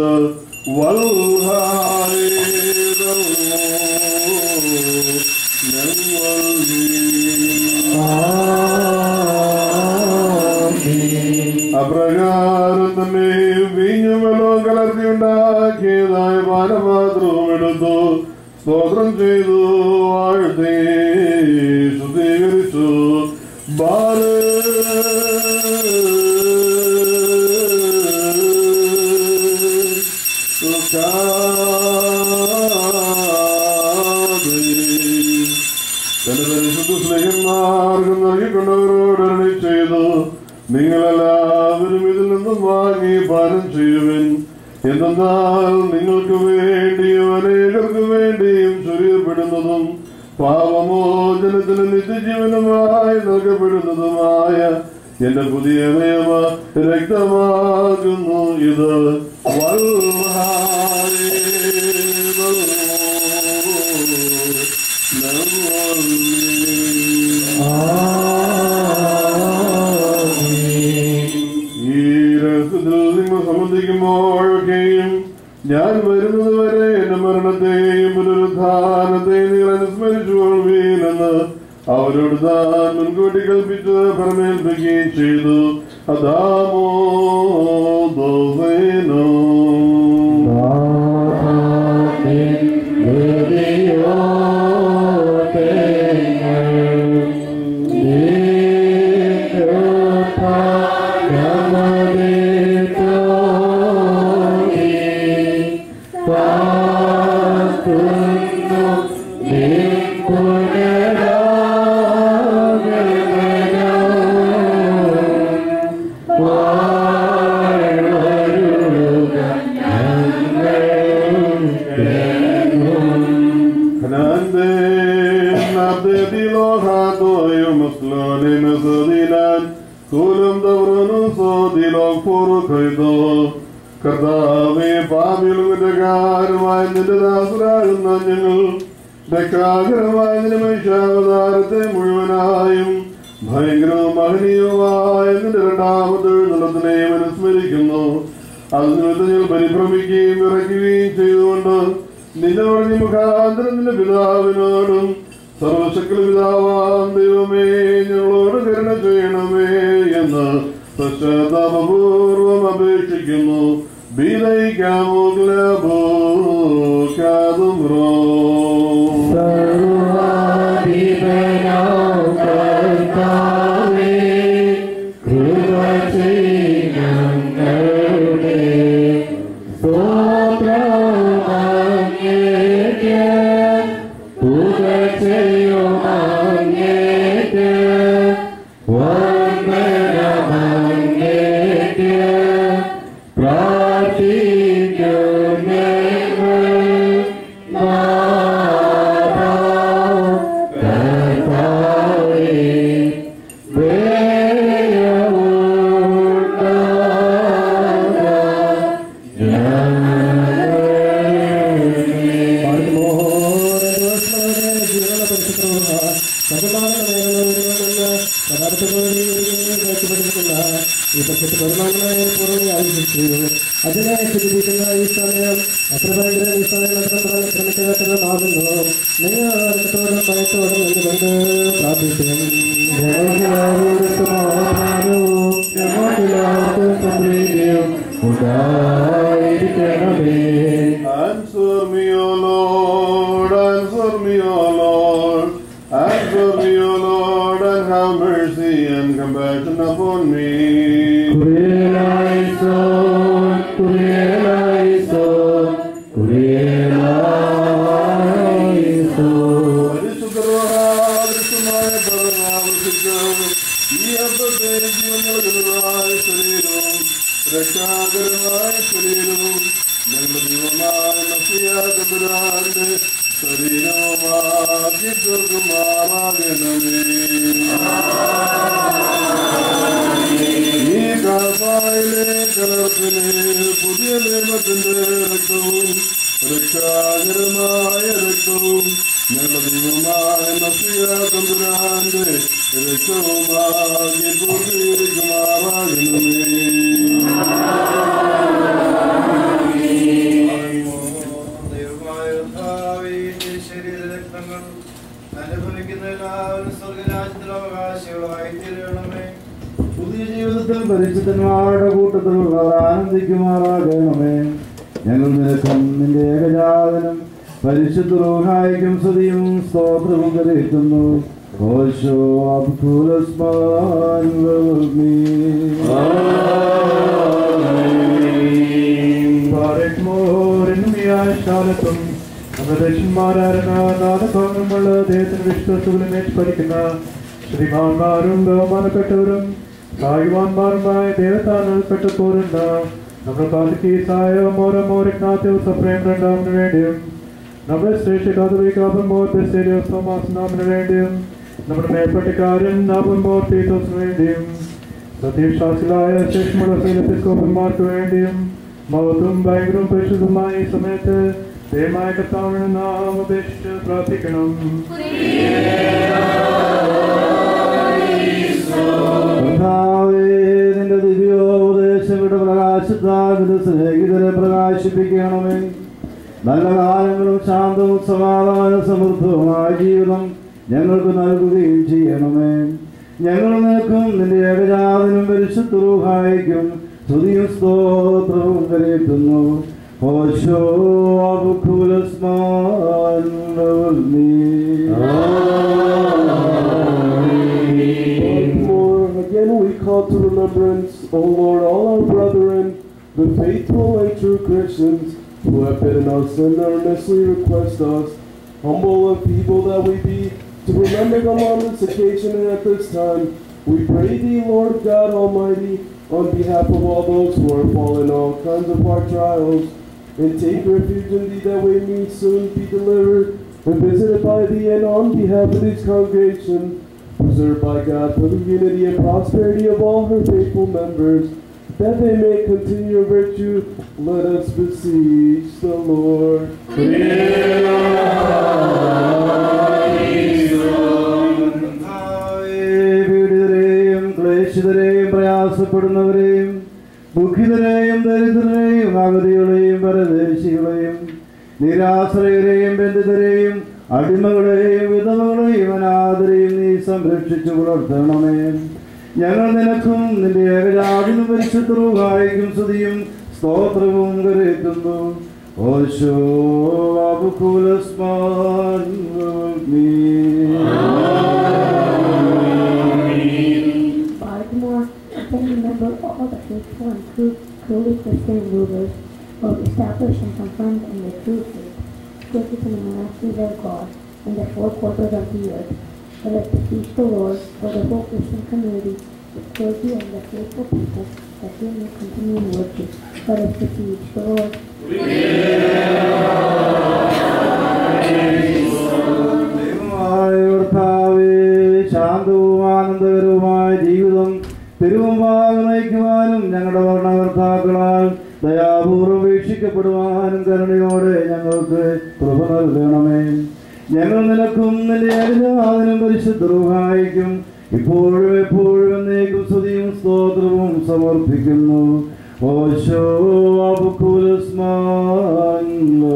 [SPEAKER 5] അപ്രകാരം തന്നെ വീഞ്ഞുമലോ കലർത്തിയുണ്ടാക്കിയതായ പാനപാത്രവും എടുത്തു സ്തോത്രം ചെയ്തു വാഴ്ത്തി ശുദ്ധീകരിച്ചു ബാല തന്റെ പരിശുദ്ധ സ്നേഹന്മാർക്കും നൽകിക്കൊണ്ടവരോട് അരുളി ചെയ്തു നിങ്ങളെല്ലാവരും ഇതിൽ നിന്നും വാങ്ങി പാനം ചെയ്യുവിൻ എന്തെന്നാൽ നിങ്ങൾക്ക് വേണ്ടിയും അനേകർക്ക് വേണ്ടിയും ചൊരിയപ്പെടുന്നതും പാപമോചനത്തിന് നിത്യജീവനുമായി നൽകപ്പെടുന്നതുമായ എന്റെ പുതിയ നിയമ രക്തമാകുന്നു ഇത് ഈ രഹസ്യത്തിൽ നിങ്ങൾ സംബന്ധിക്കുമ്പോഴൊക്കെയും ഞാൻ വരുന്നത് വരെ എന്റെ മരണത്തെയും പുനരുദ്ധാനത്തെയും നിങ്ങൾ അനുസ്മരിച്ചുകൊള്ളുവീനെന്ന് അവരോട് താൻ മുൻകൂട്ടി കൽപ്പിച്ച് പരമേൽപ്പിക്കുകയും ചെയ്തു അതാമോ ദോസേനോ കർത്താവേ പാപികളുമായ നിന്റെ ദാസരാകുന്ന ഞങ്ങൾ രക്ഷാകരമായ നിന്റെ മനുഷ്യാവതാരത്തെ മുഴുവനായും ഭയങ്കരവും മഹനീയവുമായ നിന്റെ രണ്ടാമത്തെ എഴുന്നള്ളത്തിനെയും അനുസ്മരിക്കുന്നു അത് നിമിത്തം ഞങ്ങൾ പരിഭ്രമിക്കുകയും വിറയ്ക്കുകയും ചെയ്തുകൊണ്ട് നിന്നോട് നീ മുഖാന്തരം നിന്റെ പിതാവിനോടും സർവശക്തി പിതാവാം ദൈവമേ ഞങ്ങളോട് കരുണ ചെയ്യണമേ എന്ന് പശ്ചാത്താപപൂർവം അപേക്ഷിക്കുന്നു ബീതയിക്കാമോ ഗ്ലബോ കാതും റോ
[SPEAKER 4] പ്രാർത്ഥിക്കുന്നേ സകലമാകുന്ന പരിശുദ്ധമുള്ള സകലമാകുന്ന മേഖലകളിലുള്ള പദാർത്ഥങ്ങളിൽ കാഴ്ചപ്പെട്ടിരിക്കുന്ന ഈ പച്ചത്ത് പെരുമാങ്ങളെ പൂർണ്ണ ആവശ്യിച്ചു അതിനെ സ്ഥിതിപ്പിക്കുന്ന ഈ സമയം അത്ര ഭയങ്കര ഈ സമയം അത്ര ശ്രമിക്കാത്തതുമാകുന്നു നിങ്ങൾ അടുത്തോടും ഭയത്തോടും എന്തുകൊണ്ട് പ്രാർത്ഥിക്കും ഉണ്ടായിരിക്കണമേ
[SPEAKER 5] Answer me, O Lord, answer me, O Lord, answer me, O Lord, and have mercy and compassion upon me.
[SPEAKER 4] കുറിയലായിസോൻ കുറിയലായിസോൻ കുറിയലായിസോൻ
[SPEAKER 5] പരിശുദ്ധമായ പരമാവശിച്ച് ഈ അപ്പത്തെ ജീവൻ നൽകുന്നതായ ശരീരവും രക്ഷാകരമായ ശരീരവും ഞങ്ങളുടെ ദൈവമായ മസിയാതമ്പുരാന്റെ ശരീരവുമാക്കി തീർക്കുമാറാകണമേ ഈ കാസായിലെ കലർപ്പിനെ പുതിയ നിയമത്തിന്റെ രക്തവും രക്ഷാകരമായ രക്തവും ഞങ്ങളുടെ ദൈവമായ മസിയ തമ്പുരാന്റെ രക്തവുമാകി പൂർത്തീകരിക്കുമാറാകണമേ
[SPEAKER 6] ദൈവമായ കർത്താവേ, ഈ ശരീരരക്തങ്ങൾ അനുഭവിക്കുന്ന എല്ലാവരും സ്വർഗരാജ്യത്തിൽ അവകാശികളായി തീരണമേ
[SPEAKER 7] പുതിയ ജീവിതത്തിൽ പരിശുദ്ധന്മാരുടെ കൂട്ടത്തിലുള്ളവർ ആനന്ദിക്കുമാറാകണമേ ഞങ്ങൾ നിനക്കും നിന്റെ ഏകജാതനും പരിശുദ്ധ റൂഹായിക്കും സ്തുതിയും സ്തോത്രവും കരയിക്കുന്നു ഓശോ അബ്ദുലസ്മാൻ
[SPEAKER 4] ും അപദേശന്മാരായിരുന്ന നാദഭാഗമുള്ള അദ്ദേഹത്തിന് വിശ്വസുകളിൽ പഠിക്കുന്ന ശ്രീമാന്മാരും ബഹുമാനപ്പെട്ടവരും ഭാഗ്യവാന്മാരുമായ ദേവതാനപ്പെട്ട പോരുന്ന നമ്മുടെ പാലിക്കീസായ മോരോ മോരിജ്ഞാത്യവും സപ്രേം രണ്ടാമിന് വേണ്ടിയും നമ്മുടെ ശ്രേഷ്ഠ കാതലിക്കാപൻ മോർ ബെസേലിയോസ് തോമാസ് നാമിന് വേണ്ടിയും നമ്മുടെ മേൽപ്പട്ടിക്കാരൻ നാമൻ മോർ തീത്തോസിന് വേണ്ടിയും സത്യവിശ്വാസികളായ ശേഷമുള്ള ഫിലിപ്പിസ്കോപ്പന്മാർക്ക് വേണ്ടിയും മഹത്വം ഭയങ്കരവും പരിശുദ്ധമായ ഈ സമയത്ത് ദയമായ കർത്താവിന് നാം അപേക്ഷിച്ച് പ്രാർത്ഥിക്കണം
[SPEAKER 7] കർത്താവേ, നിന്റെ ദിവ്യോപദേശങ്ങളുടെ പ്രകാശത്താൽ നിന്റെ സ്നേഹിതരെ പ്രകാശിപ്പിക്കണമേ നല്ല കാലങ്ങളും ശാന്തവും സമാധാന സമൃദ്ധവുമായ ജീവിതം ഞങ്ങൾക്ക് നൽകുകയും ചെയ്യണമേ ഞങ്ങൾ നിൽക്കും നിന്റെ ഏകജാതനും പരിശുദ്ധ റൂഹായിക്കും സ്തുതിയും സ്തോത്രവും കരയറ്റുന്നു ഓശോ അബുഖുലസ്മാൻ
[SPEAKER 5] More again we call to remembrance, O Lord, all our brethren, the faithful and true Christians who have been in our sin earnestly request us, humble and feeble that we be, to remember them on this occasion and at this time. We pray thee, Lord God Almighty, on behalf of all those who are fallen in all kinds of hard trials, and take refuge in thee that we may soon be delivered and visited by thee, and on behalf of this congregation, preserved by God for the unity and prosperity of all her faithful members, that they may continue in virtue, let us beseech the Lord.
[SPEAKER 7] പീഡിതരെയും ക്ലേശിതരെയും പ്രയാസപ്പെടുന്നവരെയും ദുഃഖിതരെയും ദരിദ്രരെയും അഗതികളെയും പരദേശികളെയും നിരാശ്രയരെയും ബന്ധിതരെയും അടിമകളെയും വിധവകളെയും അനാഥരെയും നീ സംരക്ഷിച്ചു പുലർത്തണമേ ഞങ്ങൾ നിനക്കും നിന്റെ ഏകജാതിനും പരിശുദ്ധവും സ്തുതിയും സ്തോത്രവും കരയറ്റുന്നു ഓശോ അബുക്കുലസ്മാൻ
[SPEAKER 1] Baltimore, I can remember all the faithful and true, truly Christian rulers who have established and confirmed in the true faith, sacred in the monarchy of their God in the four quarters of the earth. Let us beseech the Lord for the whole Christian community, the clergy and the faithful people, that they may continue in virtue. Let us beseech the Lord.
[SPEAKER 7] ദൈവമായ കർത്താവേ, ശാന്തവും ആനന്ദകരവുമായ ജീവിതം തിരുവമ്പാകെ നയിക്കുവാനും ഞങ്ങളുടെ ഭരണകർത്താക്കളാൽ ദയാപൂർവ്വം വീക്ഷിക്കപ്പെടുവാനും കരുണയോടെ ഞങ്ങൾക്ക് കൃപ നൽകണമേ ഞങ്ങൾ നിനക്കും നിന്റെ ഏകജാതനും പരിശുദ്ധ റൂഹായിക്കും ഇപ്പോഴും എപ്പോഴും എന്നേക്കും സ്തുതിയും സ്തോത്രവും സമർപ്പിക്കുന്നു ഓശോ അബുക്കുലസ്മാൻ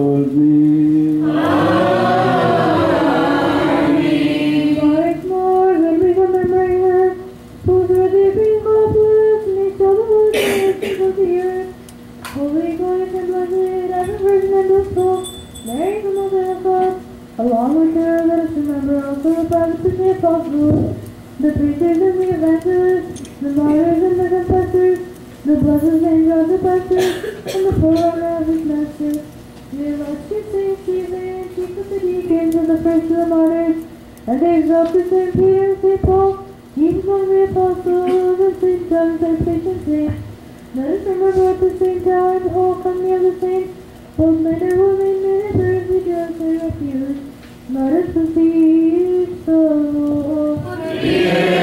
[SPEAKER 1] Once more, when we remembering her, whose redeeming hopeless makes all the world blessings of the earth. Holy God and blessed, as a virgin and blissful, Mary the Mother of God, along with her, let us remember also the prophets and the apostles, the preachers and the evangelists, the martyrs and the confessors, the blessed angels, the pastors, and the forerunner of his master. The illustrious Saint Stephen, and chief of the deacons, and the first of the martyrs, and they exalted Saint Peter and Saint Paul, even among the apostles, and Saint John and Saint patient saints. Let us remember at the same time the whole company of the saints, both men and women, men and birds, who give us their refuge. Let us receive the Lord.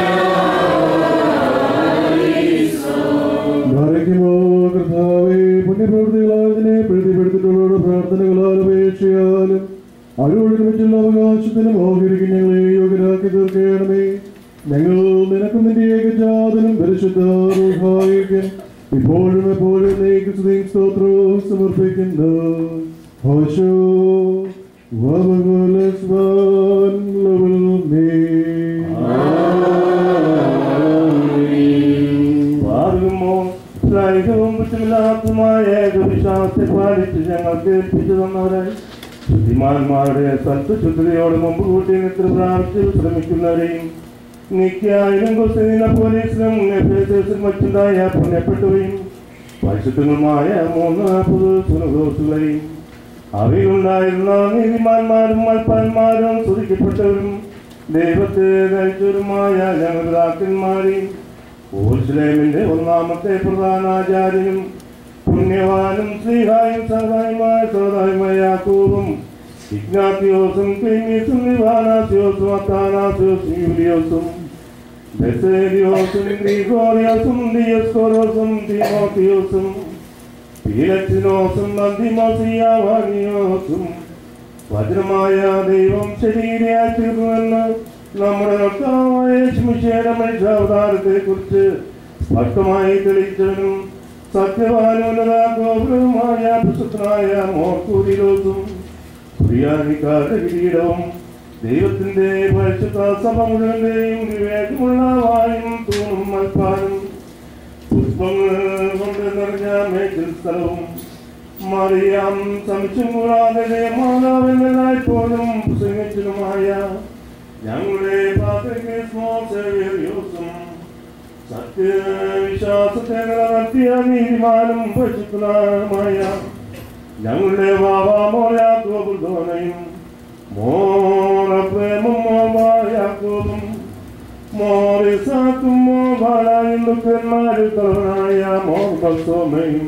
[SPEAKER 5] ധാരയ്ക്കുമോ കർത്താവേ പുണ്യപ്രവൃത്തികളാൽ ഇതിനെ പ്രതിപ്പെടുത്തിട്ടുള്ളവരുടെ പ്രാർത്ഥനകളാൽ അപേക്ഷയാലും അവരോടൊരുമിച്ചുള്ള അവകാശത്തിനും ഓഹരിക്കും ഞങ്ങളെ യോഗ്യരാക്കി തീർക്കണമേ ഞങ്ങൾ നിനക്കും നിന്റെ ഏകജാതനും പരിശുദ്ധ റൂഹായിക്കും ഇപ്പോഴും എപ്പോഴും നീക്ക് സ്തുതിയും സ്തോത്രവും സമർപ്പിക്കുന്നു ഹോശോ വബകുലസ്വാൻ ലവൽമേ
[SPEAKER 2] പാർക്കുമോ ലൈംഗികവും കുറ്റമില്ലാത്തതുമായ വിശ്വാസത്തെ പാലിച്ച് ഞങ്ങൾക്ക് ഏൽപ്പിച്ചു തന്നവരായി ശുദ്ധിമാന്മാരുടെ സത്വശുദ്ധിയോട് മുമ്പ് കൂട്ടി നിത്ര പ്രാപിച്ച് ശ്രമിക്കുന്നവരെയും നിത്യായിരം കുസ്തിന പോലീസിലും എഫേസിലും വച്ചുണ്ടായ പുണ്യപ്പെട്ടവയും പരിശുദ്ധങ്ങളുമായ മൂന്ന് പുതു സുനദോസുകളെയും അവയിലുണ്ടായിരുന്ന നീതിമാന്മാരും മൽപ്പാന്മാരും സ്തുതിക്കപ്പെട്ടവരും ദൈവത്തെ ധരിച്ചവരുമായ ഞങ്ങളുടെ പിതാക്കന്മാരെയും ഓർസ്ലേമിന്റെ ഒന്നാമത്തെ പ്രധാനാചാര്യനും പുണ്യവാനും ശ്രീഹായും സഹായമായ സഹതായുമായ യാക്കോബും ഇഗ്നാത്തിയോസും ക്ലീമീസും നിവാനാസിയോസും അത്താനാസിയോസും യൂലിയോസും ബെസേലിയോസും ഗ്രിഗോറിയോസും ദിയസ്കോറോസും തിമോത്തിയോസും പീലക്സിനോസും അന്തിമോസിയാവാനിയോസും വജ്രമായ ദൈവം ശരീരയായി തീർന്നുവെന്ന് നമ്മുടെ കർത്താവായ യേശുമിശിഹായുടെ മനുഷ്യാവതാരത്തെ കുറിച്ച് സ്പഷ്ടമായി തെളിയിച്ചവനും സത്യവാനുന്നത ഗോപുരവുമായ പ്രശസ്തനായ മോർക്കൂരിലോസും പ്രിയാനിക്കാരുടെ കിരീടവും ദൈവത്തിന്റെ പരിശുദ്ധ സഭ മുഴുവന്റെയും വിവേകമുള്ള വായും തൂണും മൽപ്പാനും പുഷ്പങ്ങൾ കൊണ്ട് നിറഞ്ഞ മേച്ചിൽ സ്ഥലവും മറിയാം സംശയം കൂടാതെ മാതാവെല്ലായ്പ്പോഴും പ്രസംഗിച്ചതുമായ ഞങ്ങളുടെ പാത്രയ്ക്ക് സ്മോസേവിയോസും സത്യവിശ്വാസത്തെ നിലനിർത്തിയ നീതിമാനും പരിശുദ്ധമായ ഞങ്ങളുടെ വാവാമോയാക്കോബുദ്ധോനയും മോറപ്രേമും മോവായാക്കോബും മോറിസാക്കും മോബാലായും ദുഃഖന്മാരിൽ തലവനായ മോർബസോമയും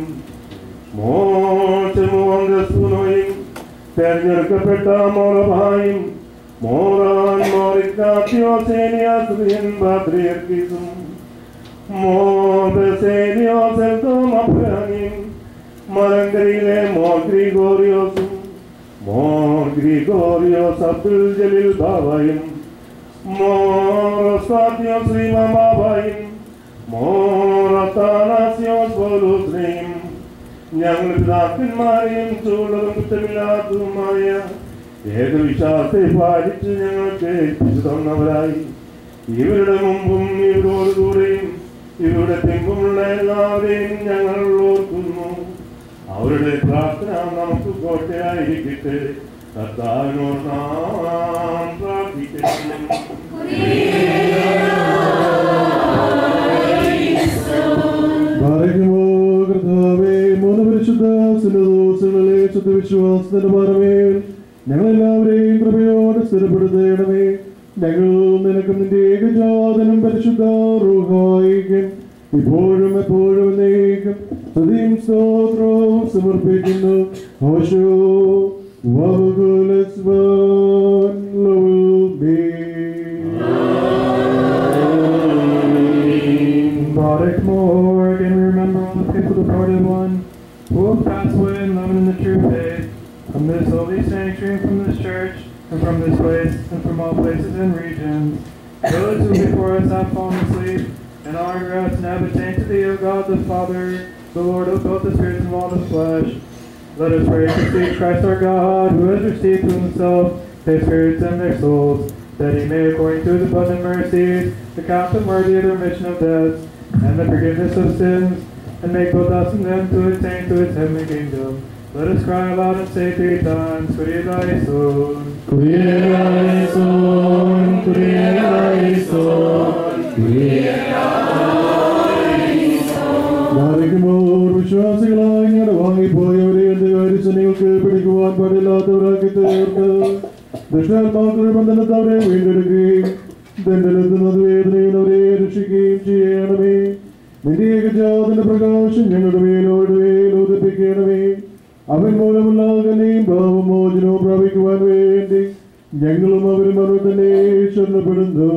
[SPEAKER 2] മോശമോന്തസ്തുനോയും തെരഞ്ഞെടുക്കപ്പെട്ട മോറഭായും മോറാൻ മോറിക്കാത്തിയോസേനിയാസുരിയൻ ബാദ്രിയർക്കീസും മോർബസേനിയോസെൽത്തോമപ്രാനിയും മലങ്കരയിലെ മോർ ഗ്രിഗോറിയോസും മോർ ഗ്രിഗോറിയോസ് അബ്ദുൽ ജലീൽ ബാബായും മോറോസ്താത്തിയോസ് ശ്രീമാബായും മോറത്താനാസിയോസ് പോലൂസിനെയും ഞങ്ങൾ പിതാക്കന്മാരെയും ചൂടതും കുറ്റമില്ലാത്തതുമായ ഏകവിശ്വാസത്തെ പാലിച്ച് ഞങ്ങൾക്ക് ഏൽപ്പിച്ചു തന്നവരായി ഇവരുടെ മുമ്പും ഇവരോടുകൂടെയും ഇവരുടെ പിമ്പുമുള്ള എല്ലാവരെയും ഞങ്ങൾ ഓർക്കുന്നു അവരുടെ പ്രാർത്ഥന നമുക്ക് കോട്ടയായിരിക്കട്ടെ കർത്താവിനോട് നാം പ്രാർത്ഥിക്കുന്നു
[SPEAKER 5] ഭാരതമോ കർത്താവേ മൂന്ന് പരിശുദ്ധ സിനദോസുകളെ ശുദ്ധവിശ്വാസത്തിന്റെ പറമേൽ ഞങ്ങളെല്ലാവരെയും കൃപയോടെ സ്ഥിരപ്പെടുത്തേണമേ ഞങ്ങൾ നിനക്കും നിന്റെ ഏകജാതനും പരിശുദ്ധ റൂഹായിക്കും ഇപ്പോഴും എപ്പോഴും നീക്കും സ്തുതിയും സ്തോത്രവും സമർപ്പിക്കുന്നു ഹോശോ വഹുകുലസ്വാൻ ലവുമേ
[SPEAKER 4] Barak more, and we remember all the faithful departed one who have passed away and loving in the true faith. From this holy sanctuary, from this church, and from this place and from all places and regions, those who before us have fallen asleep, and are in rest and have attained to thee, O God the Father, the Lord of both the spirits and all the flesh. Let us pray to see Christ our God, who has received to himself their spirits and their souls, that he may, according to his abundant mercies, account them worthy of the remission of debts and the forgiveness of sins, and make both us and them to attain to his heavenly kingdom. Let us cry aloud and say three times, Kyrie eleison.
[SPEAKER 7] Kyrie eleison, Kyrie eleison, Kyrie ധാരിക്കുമ്പോൾ വിശ്വാസികളായി ഇങ്ങനെ വാങ്ങിപ്പോയവരെ എന്റെ കാര്യത്തിൽ നിങ്ങൾക്ക് പിടിക്കുവാൻ പാടില്ലാത്തവരാക്കി തീർത്ത് ദുഷ്ടാത്മാക്കളുടെ ബന്ധനത്തവരെ വീണ്ടെടുക്കുകയും ദണ്ഡനെത്തുന്നത് വേദനയുള്ളവരെ രക്ഷിക്കുകയും ചെയ്യണമേ നിന്റെ ഏകജാതിന്റെ പ്രകാശം ഞങ്ങളുടെ മേലോട് മേലോദിപ്പിക്കണമേ അവൻ മൂലമുള്ള കലയും ഭാവമോചനവും പ്രാപിക്കുവാൻ വേണ്ടി ഞങ്ങളും അവരും അവർ തന്നെ ശരണപ്പെടുന്നു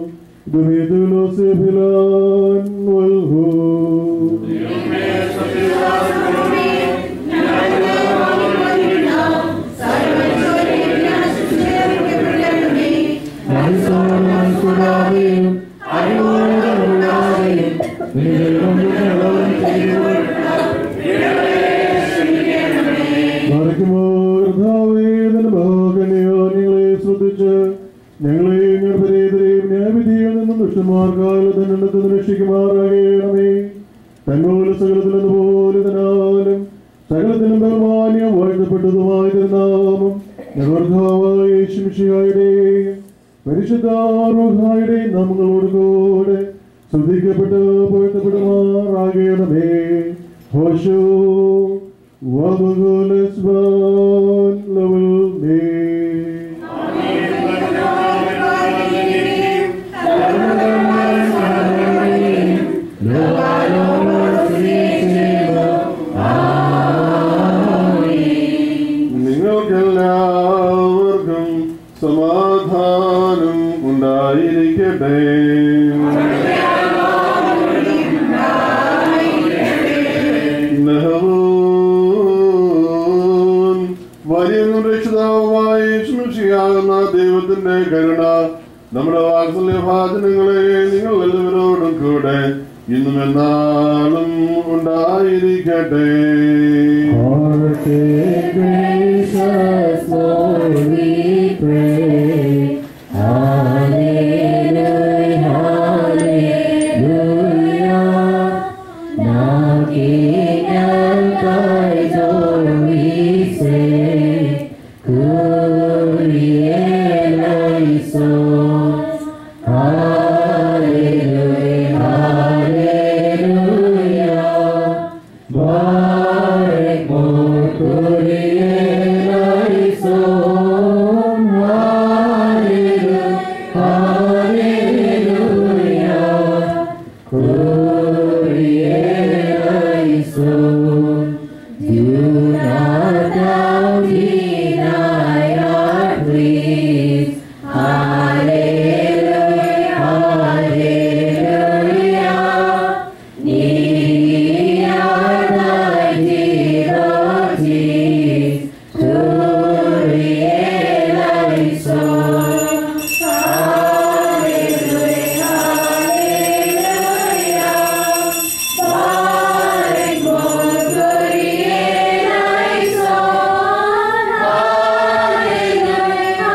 [SPEAKER 7] ദുരിതലോസെഫിലാൻ വൽഹൂ ഞങ്ങളെ ശ്രദ്ധിച്ച് ഞങ്ങളെ ഞങ്ങളുടെയും ന്യായവിധിയിൽ നിന്നും ദുഷ്ടന്മാർക്കാല ദണ്ഡത്തിൽ രക്ഷിക്കുമാറാകണമേ തങ്ങളുടെ സകലത്തിലെന്നപോലെ തന്നാലും സകലത്തിലും ബഹുമാന്യം വാഴ്ത്തപ്പെട്ടതുമായ നാമം നിർവർദ്ധാവായ ശിംഷിയായുടെയും പരിശുദ്ധാരോഹായുടെയും നാമങ്ങളോട് കൂടെ ശ്രദ്ധിക്കപ്പെട്ട് പൊഴുത്തപ്പെടുമാറാകണമേ ഹോശോ വബുഗുലസ്ബാൻ ലവൽ മേ
[SPEAKER 5] നിങ്ങൾക്കെല്ലാവർക്കും സമാധാനം ഉണ്ടായിരിക്കട്ടെ നഹവോൻ വലിയ രക്ഷിതാവുമായ ശുശ്രൂഷിയാകുന്ന ദൈവത്തിന്റെ കരുണ നമ്മുടെ വാത്സല്യഭാചനങ്ങളെ നിങ്ങൾ എല്ലാവരോടും കൂടെ ഇന്നും എന്നാളും ഉണ്ടായിരിക്കട്ടെ
[SPEAKER 7] gracious Lord, we pray. Hallelujah, hallelujah. Knocking at thy door we say, Kyrie eleison. Hallelujah, hallelujah. Barik more Kyrie eleison. Hallelujah, hallelujah. Kyrie eleison. Do not thou deny our pleas. Hallelujah, hallelujah. Needy are thy devotees. Kyrie eleison. Hallelujah, hallelujah. Barik more Kyrie eleison. Hallelujah,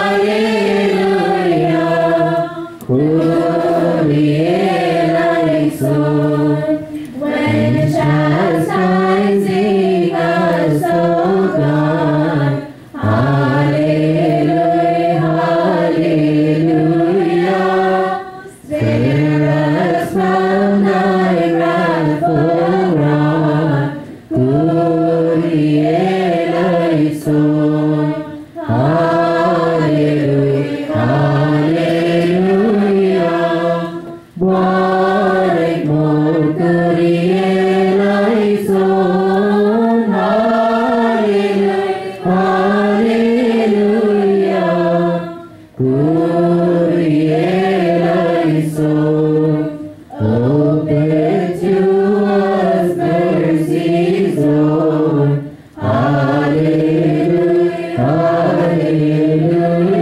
[SPEAKER 7] hallelujah. Kyrie eleison. When chastising us, O God, Hallelujah, Hallelujah. Spare us from thy wrathful wrath. Kyrie eleison. Hallelujah, Hallelujah. Barik more Kyrie eleison. Hallelujah, Hallelujah. Kyrie eleison. Open to us mercy's door. Hallelujah, Hallelujah.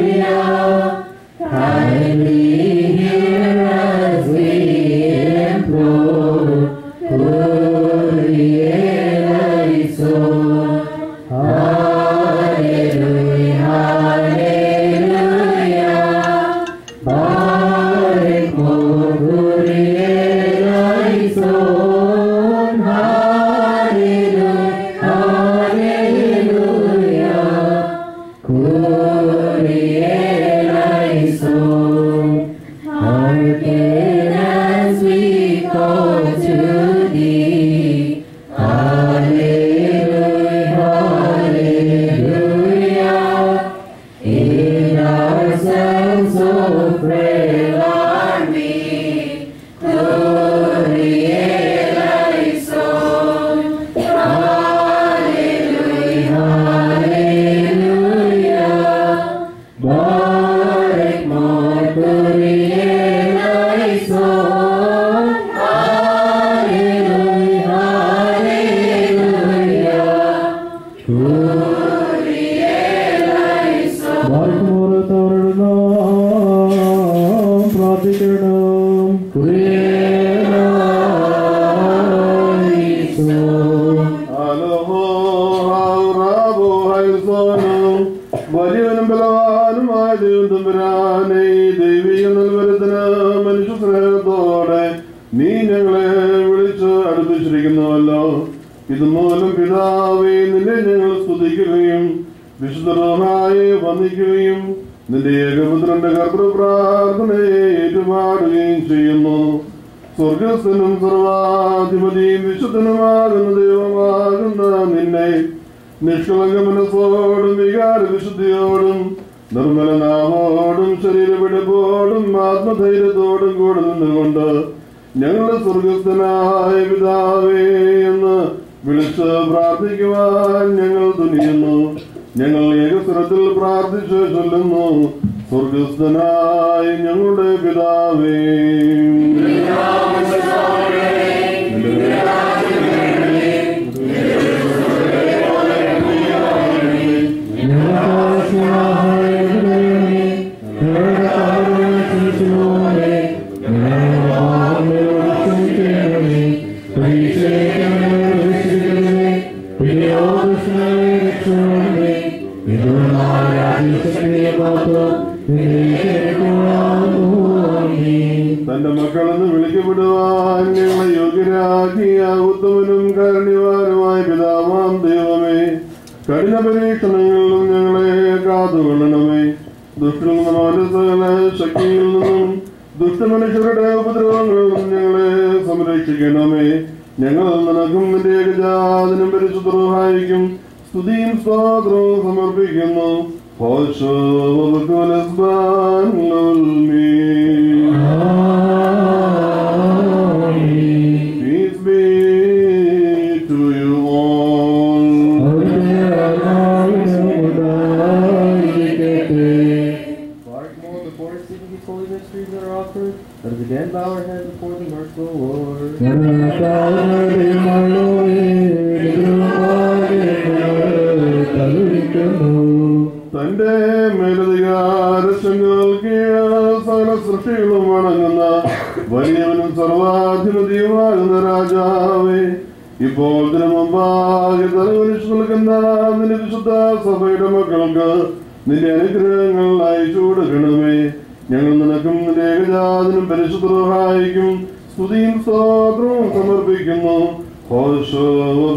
[SPEAKER 7] frail are we. Glory eleison. Hallelujah, hallelujah. Barik more glory eleison. Hallelujah, hallelujah. Glory eleison.
[SPEAKER 4] ബാർക്കുമോറത്തവരുടെ നാം പ്രാർത്ഥിക്കണം
[SPEAKER 5] വലിയവനും ബലവാനുമായ ദൈവം തമ്പുരാനെ ദൈവിക നൽവരത്തിന് മനുഷ്യ സ്നേഹത്തോടെ നീ ഞങ്ങളെ വിളിച്ച് അടുപ്പിച്ചിരിക്കുന്നുവല്ലോ ഇതുമൂലം പിതാവേ നിന്നെ ഞങ്ങൾ സ്തുതിക്കുകയും വിശുദ്ധമായി വന്ദിക്കുകയും നിന്റെ ഏകപുത്രന്റെ കർത്തൃ പ്രാർത്ഥനയെ ഏറ്റുപാടുകയും ചെയ്യുന്നു സ്വർഗസ്ഥനും സർവാധിപതിയും വിശുദ്ധനുമാകുന്ന ദൈവമാകുന്ന നിന്നെ നിഷ്കളങ്ക മനസ്സോടും വികാര വിശുദ്ധിയോടും നിർമ്മല നാമോടും ശരീരപിടിപ്പോടും ആത്മധൈര്യത്തോടും കൂടെ നിന്നുകൊണ്ട് ഞങ്ങളുടെ സ്വർഗസ്ഥനായ പിതാവേ എന്ന് വിളിച്ച് പ്രാർത്ഥിക്കുവാൻ ഞങ്ങൾ തുനിയുന്നു ഞങ്ങൾ ഏകസ്വരത്തിൽ പ്രാർത്ഥിച്ച് ചൊല്ലുന്നു സ്വർഗസ്ഥനായ ഞങ്ങളുടെ പിതാവേ തന്റെ മക്കളെന്ന് വിളിക്കപ്പെടുവാൻ ഞങ്ങളെ യോഗ്യരാക്കിയ ഉത്തമനും കാരണ്യവാനുമായ പിതാവാം ദൈവമേ കഠിന പരീക്ഷണങ്ങളിലും ഞങ്ങളെ കാത്തുകൊള്ളണമേ ദുഷ്ടനിൽ നിന്നും അവന്റെ സകല ശക്തിയിൽ നിന്നും ദുഷ്ടമനുഷ്യരുടെ ഉപദ്രവങ്ങളിൽ നിന്നും ഞങ്ങളെ സംരക്ഷിക്കണമേ ഞങ്ങൾ നിനക്കും നിന്റെ ഏകജാതനും പരിശുദ്ധഹായിക്കും സ്തുതിയും സ്തോത്രവും സമർപ്പിക്കുന്നു ഹോശോ Peace be to you all.
[SPEAKER 4] Barkmore, before receiving these holy mysteries that are offered, let us again bow our heads before the merciful Lord.
[SPEAKER 5] തന്റെ മേലധികാരങ്ങൾക്ക് സകല സൃഷ്ടികളും വണങ്ങുന്ന വലിയവനും സർവാധിപതിയുമാകുന്ന രാജാവേ ഇപ്പോൾ ഇതിനു മുമ്പാകെ തലവരിച്ചു നിൽക്കുന്ന നിന്റെ വിശുദ്ധ സഭയുടെ മക്കൾക്ക് നിന്റെ അനുഗ്രഹങ്ങൾ അയച്ചു കൊടുക്കണമേ ഞങ്ങൾ നിനക്കും നിന്റെ ഏകജാതനും പരിശുദ്ധഹായിക്കും സ്തുതിയും സ്തോത്രവും സമർപ്പിക്കുന്നു ഹോശോ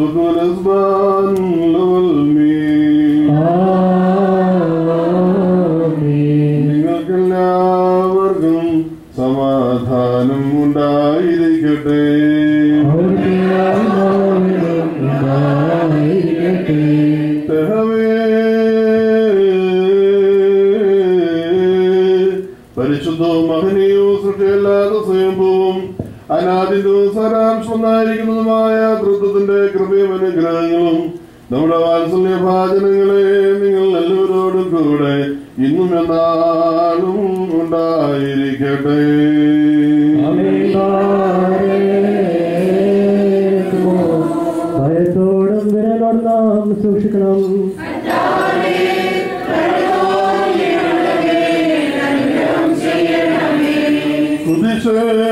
[SPEAKER 5] നിങ്ങൾക്കെല്ലാവർക്കും സമാധാനം ഉണ്ടായിരിക്കട്ടെ തെഹവേ പരിശുദ്ധവും മഹനീയവും സൃഷ്ടിയല്ലാത്ത സ്വയംഭൂവും അനാദിന്റവും സാരാംശമൊന്നായിരിക്കുന്നതുമായ തൃത്വത്തിന്റെ കൃപയും അനുഗ്രഹങ്ങളും നമ്മുടെ വാത്സല്യ ഭാചനങ്ങളെ നിങ്ങൾ എല്ലാവരോടും കൂടെ ഇന്നും എന്നാളും ഉണ്ടായിരിക്കട്ടെ
[SPEAKER 4] ഭയത്തോടും വിരലോടും നാം സൂക്ഷിക്കണം
[SPEAKER 5] കുതിശേ,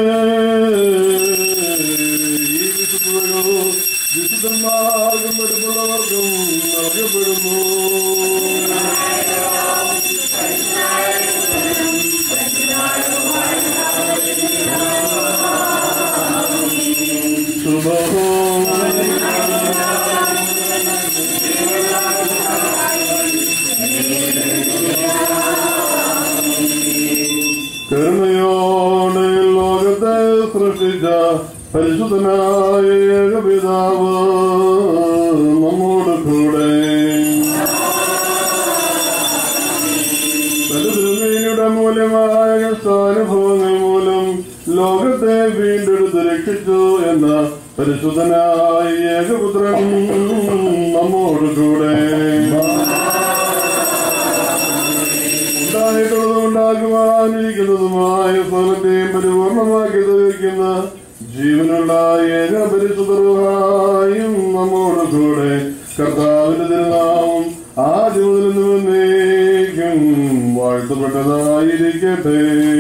[SPEAKER 5] ഈ വിശുദ്ധതയോ വിശുദ്ധന്മാർക്കും അടുത്തുള്ളവർക്കും നൽകപ്പെടുന്നു കരുണയോടെ ലോകത്തെ സൃഷ്ടിച്ച പരിശുദ്ധനായ ഏകപിതാവ് നമ്മോട് കൂടെ തന്റെ തിരുമേനിയുടെ മൂല്യം അത്ഭുതകരമായ സ്ഥാനുഭവങ്ങൾ മൂലം ലോകത്തെ വീണ്ടെടുത്ത് രക്ഷിച്ചു എന്ന പരിശുദ്ധനായ ഏകപുത്രൻ നമ്മോട് കൂടെ ഉണ്ടായിട്ടുള്ളതും ഉണ്ടാക്കുവാനിരിക്കുന്നതുമായ ഫലത്തെയും പരിപൂർണമാക്കി തെളിയിക്കുന്ന ജീവനുള്ള ഏക പരിശുദ്ധരുമായും നമ്മോട് കൂടെ കർത്താവിന്റെ തിരുനാമം ആദ്യം മുതൽ നിന്നേക്കും വാഴ്ത്തപ്പെട്ടതായിരിക്കട്ടെ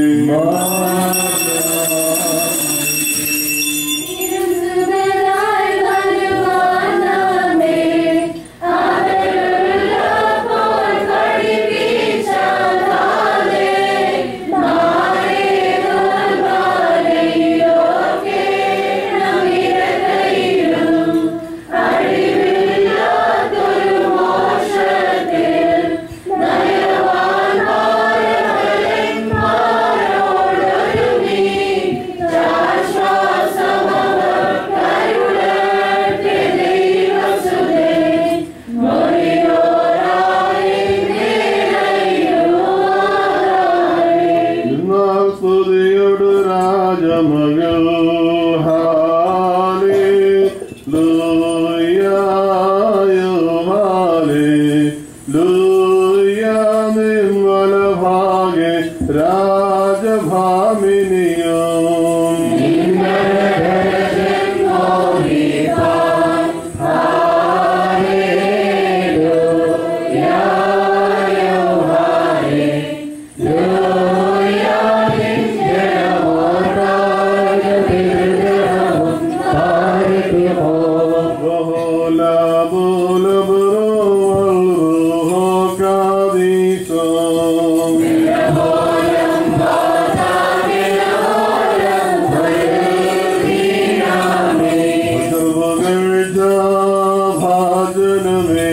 [SPEAKER 5] എന്നാൽ സ്തുതിയോട് രാജമകൾ ഹാലേ ലൂയായോ ഹാലേ ലൂയ നിമ്മല ഭാഗെ രാജഭാമിനിയോ Hola, bola, bro, roho, cadizo. സർവകർജ ഭാജനമേ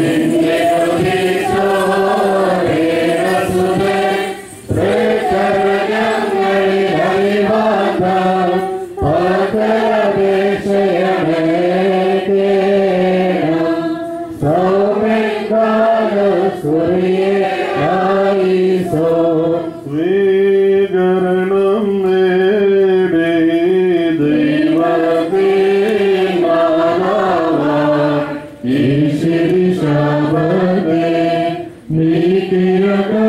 [SPEAKER 5] സ്വീകരണം നേടേ ദൈവമേ മാനവ ഈശ്വരി ശാപമേ നീക്കിരകേ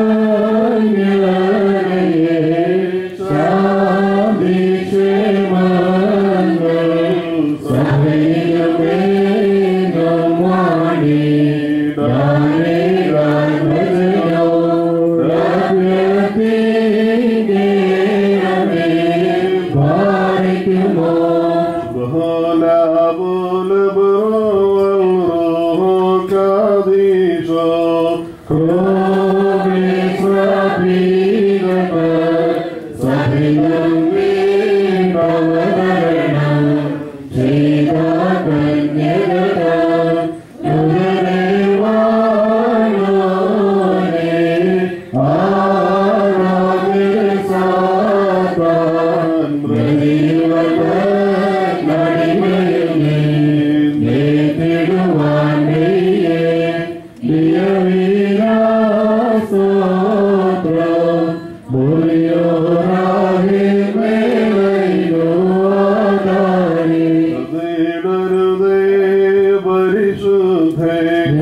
[SPEAKER 5] ശാന്തി ക്ഷേമങ്ങൾ സഹയമേ നമ്മാടി ദാനേ ഗാനോ بهلا بول برو والروح كاديشو كروبي سرابيغة سبيل من بولنا جيدا كنيرا يدري وانوني آرامي ساتان മൃതിവത് നടിമയുന്നേ നേതിടുവാൻ നീയേ ദിയവീരാസോത്രം മുറിയോറാഹി മേലൈയോദാരി ഹൃദയരുതേ പരിശുദ്ധേ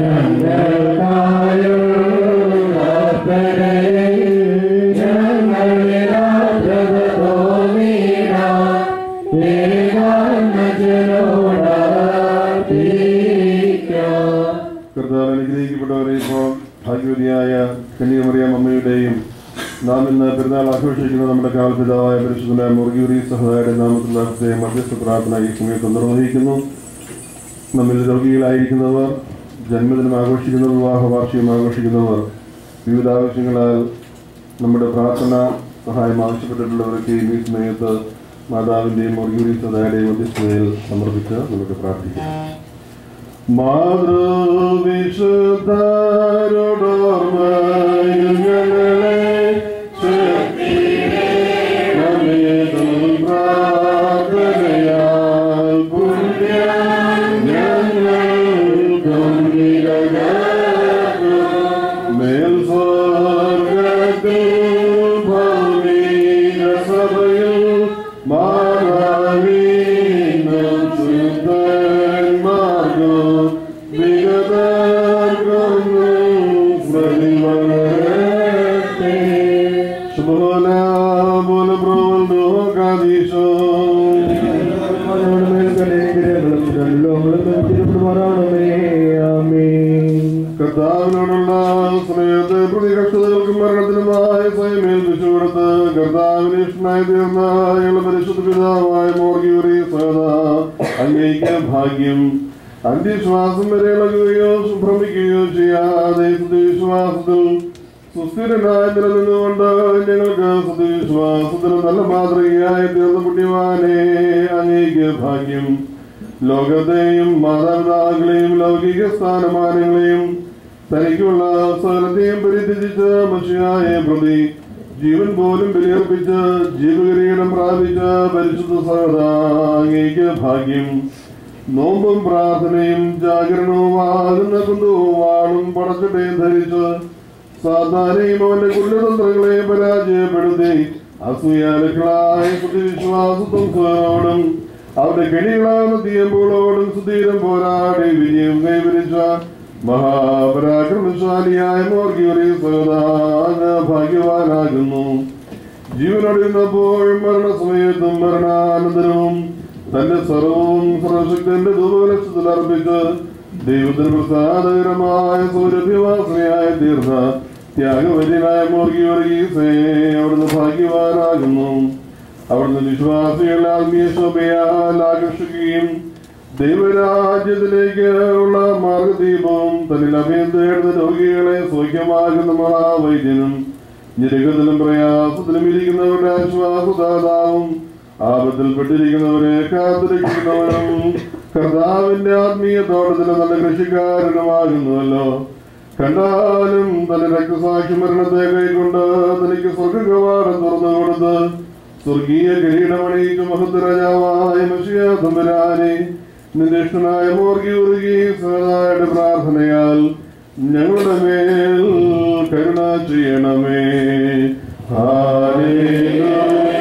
[SPEAKER 5] കർത്താവ് അനുഗ്രഹിക്കപ്പെട്ടവരെ ഇപ്പോൾ ഭാഗ്യവതിയായ കന്യാമറിയാം അമ്മയുടെയും നാം ഇന്ന് പെരുന്നാൾ ആഘോഷിക്കുന്ന നമ്മുടെ കാൽപിതാവായ പരിശുദ്ധനായ മുറുകിയൂരി സഹോദരയുടെ നാമത്തിലുള്ള ഹൃദയ മധ്യസ്ഥ പ്രാർത്ഥന ഈ സമയത്ത് നിർവഹിക്കുന്നു നമ്മിൽ രോഗികളായിരിക്കുന്നവർ ജന്മദിനം ആഘോഷിക്കുന്നവർ വിവാഹ വാർഷികം ആഘോഷിക്കുന്നവർ വിവിധ ആവശ്യങ്ങളാൽ നമ്മുടെ പ്രാർത്ഥന സഹായം ആവശ്യപ്പെട്ടിട്ടുള്ളവർക്ക് ഈ സമയത്ത് മാതാവിൻ്റെയും മുറുകിയൂരി സഹോദരയുടെയും മധ്യസ്ഥതയിൽ സമർപ്പിച്ച് നമുക്ക് പ്രാർത്ഥിക്കാം മാതൃവിശുദ്ധരോടോർമ്മയുങ്ങളെ നമ്മേതും പ്രാർത്ഥനയാൽ പുണ്യം ഞങ്ങൾക്കും നിലനിൽക്കും. മേൽ സ്വർഗ്ഗത്തിൽ സുബോല പോലെ പ്രവൽഡോ കാദീശോ കർത്താവിനോടുള്ള സ്നേഹത്തെ പ്രതികക്ഷതകൾക്കും മരണത്തിനുമായ സ്വയം ഏൽപ്പിച്ചു കൊടുത്ത് കർത്താവിന് ഇഷ്ടമായി തീർന്ന ഞങ്ങളുടെ പരിശുദ്ധ പിതാവായ മോർഗിയൂറി സദാ അങ്ങേക്ക് ഭാഗ്യം അന്ത്യശ്വാസം വരെ ഇളകുകയോ ഭ്രമിക്കുകയോ ചെയ്യാതെ വിശ്വാസത്തിൽ സുസ്ഥിരനായി നിലനിന്നുകൊണ്ട് ഞങ്ങൾക്ക് സത്യവിശ്വാസത്തിന് നല്ല മാതൃകയായി തീർന്ന പുണ്യവാനെ അങ്ങേക്ക് ഭാഗ്യം ലോകത്തെയും മാതാപിതാക്കളെയും ലൗകിക സ്ഥാനമാനങ്ങളെയും തനിക്കുള്ള സകലത്തെയും പരിത്യജിച്ച് മനുഷ്യനായ പ്രതി ജീവൻ പോലും ബലിയർപ്പിച്ച് ജീവകിരീടം പ്രാപിച്ച പരിശുദ്ധ സഹത അങ്ങേക്ക് ഭാഗ്യം നോമ്പും പ്രാർത്ഥനയും ജാഗരണവുമാകുന്ന കുന്തവും വാളും പടച്ചട്ടയും ധരിച്ച് സാധാരണയും അവന്റെ കുല്യതന്ത്രങ്ങളെ പരാജയപ്പെടുത്തി അസൂയാലുക്കളായ വിശ്വാസത്തും സ്വയോടും അവരുടെ കെണികളാകുന്ന തീയമ്പോളോടും സുധീരം പോരാടി വിജയം കൈവരിച്ച മഹാപരാക്രമശാലിയായ മോർഗിയൊരു ഭാഗ്യവാനാകുന്നു ജീവനൊടിയുന്നപ്പോഴും മരണസമയത്തും മരണാനന്തരവും തന്റെ സർവവും സർവശക്തന്റെ ദുർബലക്ഷത്തിൽ അർപ്പിച്ച് ദൈവത്തിന് പ്രസാദകരമായ സൗരഭ്യവാസനയായ തീർന്ന ത്യാഗവര്യനായ മോർഗിയോർഗീസേ അവിടുന്ന് ഭാഗ്യവാനാകുന്നു അവിടുന്ന് വിശ്വാസികളെ ആത്മീയ ശോഭയാൽ ആകർഷിക്കുകയും ദൈവരാജ്യത്തിലേക്ക് ഉള്ള മാർഗദീപവും തന്നിൽ അഭയം തേടുന്ന രോഗികളെ സൗഖ്യമാകുന്ന മഹാവൈദ്യനും ഞെരുക്കത്തിലും പ്രയാസത്തിലും ഇരിക്കുന്നവരുടെ ആശ്വാസദാതാവും ആപത്തിൽപ്പെട്ടിരിക്കുന്നവരെ കാത്തിരിക്കുന്നവരും കർത്താവിന്റെ ആത്മീയ തോട്ടത്തിലെ നല്ല കൃഷിക്കാരനുമാകുന്നുവല്ലോ കണ്ടാലും തന്റെ രക്തസാക്ഷി മരണത്തെ കൈക്കൊണ്ട് തനിക്ക് സ്വർഗകവാടം തുറന്നു കൊടുത്ത് സ്വർഗീയ കിരീടമണിയിച്ചു മഹത്തരാജാവായ മഷിയ തമ്പുരാനെ നിരീക്ഷണായ മോർഗി ഉരുകി സദായുടെ പ്രാർത്ഥനയാൽ ഞങ്ങളുടെ മേൽ കരുണ ചെയ്യണമേ ഹാലേലൂയ,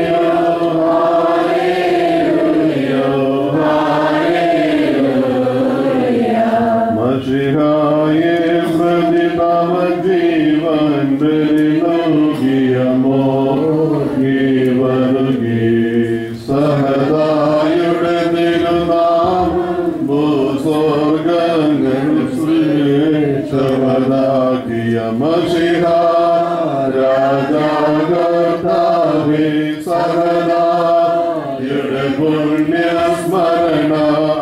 [SPEAKER 5] മഷിഹായെ പ്രതി നവ ജീവൻ ബലി നൽകിയ മോർഗി വരുകി സഹദായുടെ തിരുനാമം ഭൂസ്വർഗങ്ങൾ ശ്രീക്ഷവനാക്കിയ മഷിഹ രാജാകർത്താവേ സഹദായുടെ പുണ്യസ്മരണ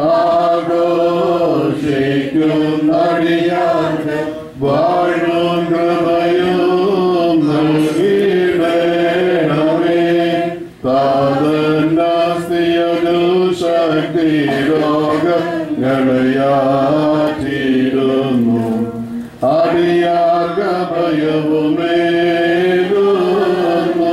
[SPEAKER 5] ആഘോഷിക്കുന്നടിയാന്റെ വാഴും കൃപയും നൽകിയിടണമേ താതന്നാസ്തിയൊരു ശക്തി രോഗങ്ങളെയാറ്റിരുന്നു അടിയാർഗ ഭയവുമേകുന്നു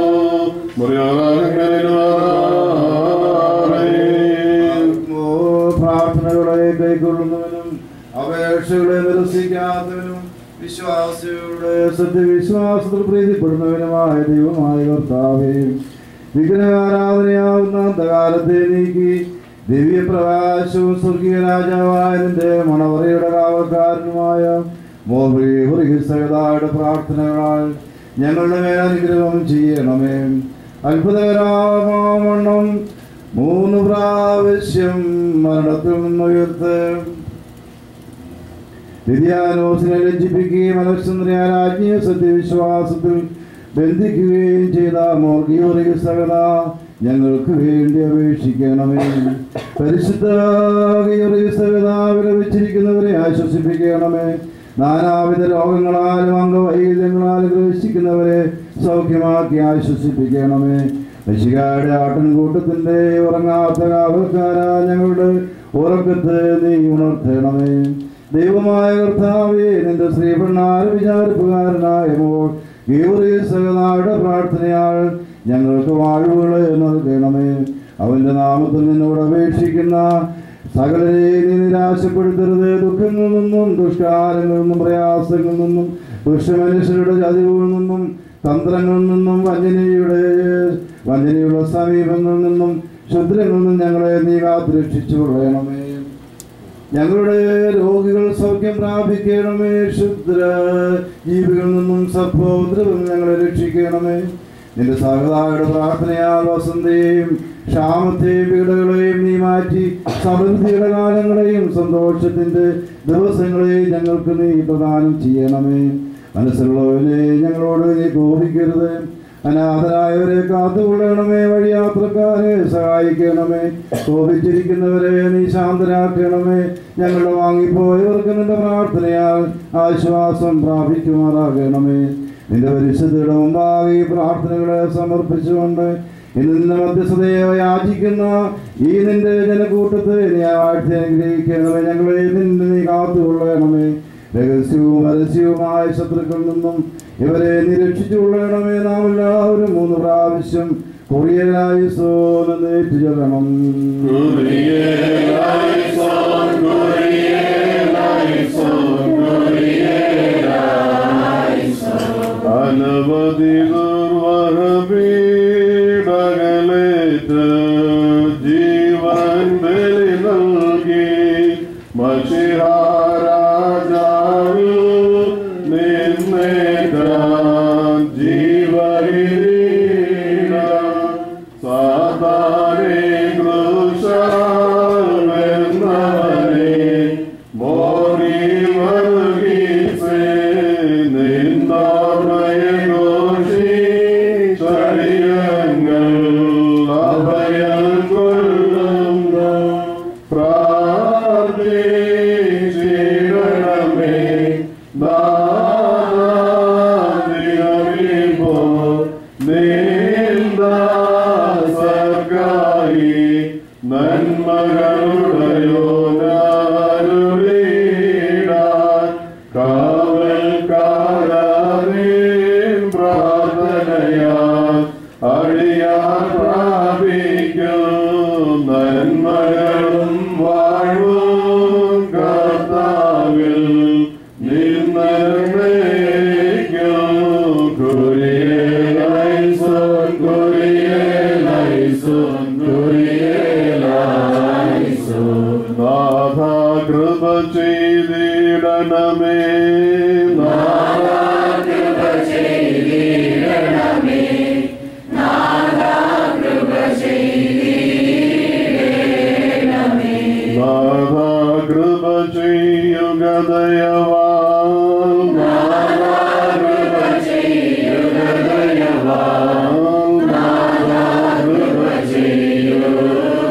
[SPEAKER 6] ഓ പ്രാർത്ഥനകളെ കൈക്കൊള്ളുന്നവനും അപേക്ഷകളെ നിരസിക്കാത്തവനും വിശ്വാസികളുടെ സത്യവിശ്വാസത്തിൽ പ്രീതിപ്പെടുന്നവനുമായ ദൈവമായ കർത്താവേ വിഗ്രഹാരാധനയാവുന്ന അന്ധകാലത്തെ നീക്കി ദിവ്യപ്രകാശവും സ്വർഗീയ രാജാവായ നിന്റെ മണവറയുടെ കാവൽക്കാരനുമായ മോഹയുടെ പ്രാർത്ഥനകളാൽ ഞങ്ങളുടെ മേൽ അനുഗ്രഹം ചെയ്യണമേ അത്ഭുതകരമാവണ്ണം മൂന്ന് പ്രാവശ്യം മരണത്തിൽ നിന്നുയർത്ത് വിദ്യാനോസിനെ ലജ്ജിപ്പിക്കുകയും അലക്സന്ദ്രിയ രാജ്ഞിയെ സത്യവിശ്വാസത്തിൽ ബന്ധിക്കുകയും ചെയ്ത മോർഗിയോറിക സകല ഞങ്ങൾക്ക് വേണ്ടി അപേക്ഷിക്കണമേ പരിശുദ്ധ സകല വിലപിച്ചിരിക്കുന്നവരെ ആശ്വസിപ്പിക്കണമേ നാനാവിധ രോഗങ്ങളാലും അംഗവൈകല്യങ്ങളാലും ഗ്രഹിച്ചിരിക്കുന്നവരെ സൗഖ്യമാക്കി ആശ്വസിപ്പിക്കണമേ രശികായുടെ ആട്ടിൻകൂട്ടത്തിന്റെ ഉറങ്ങാത്ത കാവൽക്കാരാ ഞങ്ങളുടെ ഉറക്കത്തെ നീ ഉണർത്തണമേ ദൈവമായ കർത്താവേ നിന്റെ ശ്രീപണ്ണാര വിചാരിപ്പുകാരനായ മോൾ ഗീവറീസകനായുടെ പ്രാർത്ഥനയാൽ ഞങ്ങൾക്ക് വാഴ്വുകളെ നൽകണമേ അവന്റെ നാമത്തിൽ നിന്നോട് അപേക്ഷിക്കുന്ന സകലരെ നീ നിരാശപ്പെടുത്തരുത് ദുഃഖങ്ങളിൽ നിന്നും ദുഷ്കാരങ്ങളിൽ നിന്നും പ്രയാസങ്ങളിൽ നിന്നും ദുഷ്ടമനുഷ്യരുടെ ചതിവുകളിൽ നിന്നും തന്ത്രങ്ങളിൽ നിന്നും വഞ്ചനയുടെ വഞ്ചനയുള്ള സമീപങ്ങളിൽ നിന്നും ക്ഷുദ്രങ്ങളിൽ നിന്നും ഞങ്ങളെ നീ കാത്തു രക്ഷിച്ചു കൊള്ളണമേ ഞങ്ങളുടെ രോഗികൾ സൗഖ്യം പ്രാപിക്കണമേ ശുദ്ര ജീവികളിൽ നിന്നും സർപ്പോദ്രവം ഞങ്ങളെ രക്ഷിക്കണമേ നിന്റെ സഹതായുടെ പ്രാർത്ഥനയാൽ വസന്തയും ക്ഷാമത്തെയും പീഡകളെയും നീ മാറ്റി സമൃദ്ധിയുടെ കാലങ്ങളെയും സന്തോഷത്തിന്റെ ദിവസങ്ങളെയും ഞങ്ങൾക്ക് നീ പ്രദാനം ചെയ്യണമേ മനസ്സിലുള്ളവരെ ഞങ്ങളോട് നീ കോപിക്കരുത് അനാഥരായവരെ കാത്തുകൊള്ളണമേ വഴിയാത്രക്കാരെ സഹായിക്കണമേ കോപിച്ചിരിക്കുന്നവരെ നീ ശാന്തരാക്കണമേ ഞങ്ങളുടെ വാങ്ങിപ്പോയവർക്ക് നിന്റെ പ്രാർത്ഥനയാൽ ആശ്വാസം പ്രാപിക്കുമാറാകണമേ നിന്റെ പരിശുദ്ധിയുടെ മുമ്പാകെ ഈ പ്രാർത്ഥനകളെ സമർപ്പിച്ചുകൊണ്ട് ഇന്ന് നിന്റെ മധ്യസ്ഥതയെ യാചിക്കുന്ന ഈ നിന്റെ ജനക്കൂട്ടത്തെ നീ ആഴ്ച അനുഗ്രഹിക്കണമേ ഞങ്ങളെ നിന്റെ നീ കാത്തുകൊള്ളണമേ രഹസ്യവും പരസ്യവുമായ ശത്രുക്കളിൽ നിന്നും ഇവരെ നിരക്ഷിച്ചുകൊള്ളണമേ നാം എല്ലാവരും മൂന്ന് പ്രാവശ്യം കൊറിയലായി സോനേറ്റു ചൊല്ലണം
[SPEAKER 5] അനവധി ദുർവഹപീഡകളേറ്റ് ജീവൻ ബലി നൽകി മഷിഹാരാജാവിൽ നിന്നേറ്റാൻ ജീവഹിരീട സാധാരേ കൃഷമെന്നവനെ മോറി മറുകീസേ നിന്ദാമയഘോഷി ചടിയങ്ങൾ അഭയം കൊള്ളുന്ന പ്രാർത്ഥിച്ചിടണമേ ദാരിപോ സർക്കായി നന്മകളുടെയോ കാവൽക്കാരീൻ പ്രാർത്ഥനയാൽ അടിയാൻ പ്രാപിക്കും നന്മകളും വാഴ്വും കർത്താവിൽ നിന്നേക്കും കുരിയേലൈസോൻ കുരിയേലൈസോൻ കുരിയേലൈസോൻ നാഥ കൃപ ചെയ്തിടണമേ നാഥ കൃപ ചെയ്തിടണമേ നാഥ കൃപ ചെയ്യുക ദയവാൻ നാഥ കൃപ ചെയ്യുക ദയവാൻ നാഥ കൃപ ചെയ്യുക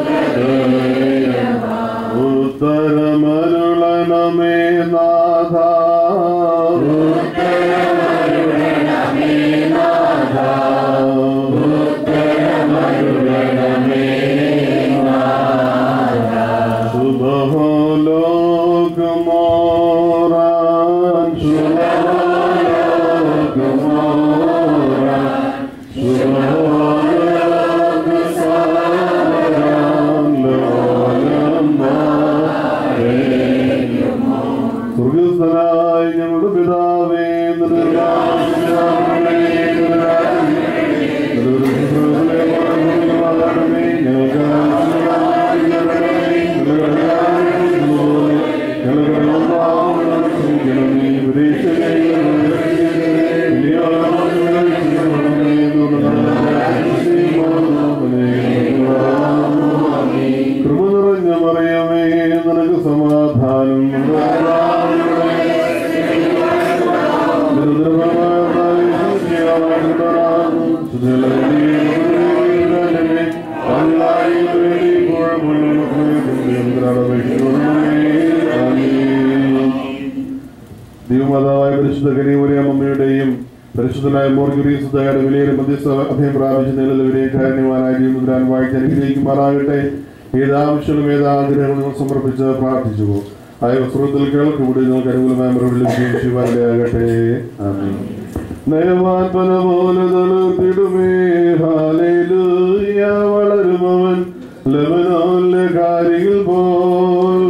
[SPEAKER 5] ദയവാൻ ഉത്തരമരുളണമേ നാഥ ഉത്തരമരുളണമേ നാഥ ഉത്തരമരുളണമേ ശുഭലോക മോറാൻ ശുഭലോക മോറാൻ ശുഭലോക സാമരാൻ ലോകം സ്വർഗസ്ഥനായ ഞങ്ങളുടെ പിതാവേ കൃപ നിറഞ്ഞ മറിയമേ നിനക്ക് സമാധാനം ദൈവമാതാവായ പരിശുദ്ധ കനിമൂലിയമ്മയുടെയും പരിശുദ്ധനായ മോർഗുരീസുദയുടെ വിലയേറെ മധ്യസ്ഥ അഭയം പ്രാപിച്ച നിലവിലെ കാരണവാനായ ജീവിതം വായിച്ച് അനുഗ്രഹിക്കുമാറാകട്ടെ ഏതാവശ്യങ്ങളും ഏതാഗ്രഹങ്ങളും സമർപ്പിച്ച് പ്രാർത്ഥിച്ചു ആയ വസ്ത്രത്തിൽ കേൾക്കൂടി നിങ്ങൾക്ക് അനുകൂലമായ മറുപടി ലഭിക്കുകയും ചെയ്യുവാനിടയാകട്ടെ ആമേൻ നയവാൻ പല പോലെ തളർത്തിടുമേ ഹാലേലൂയ വളരുമവൻ ലബനോനിലെ കാര്യങ്ങൾ പോൽ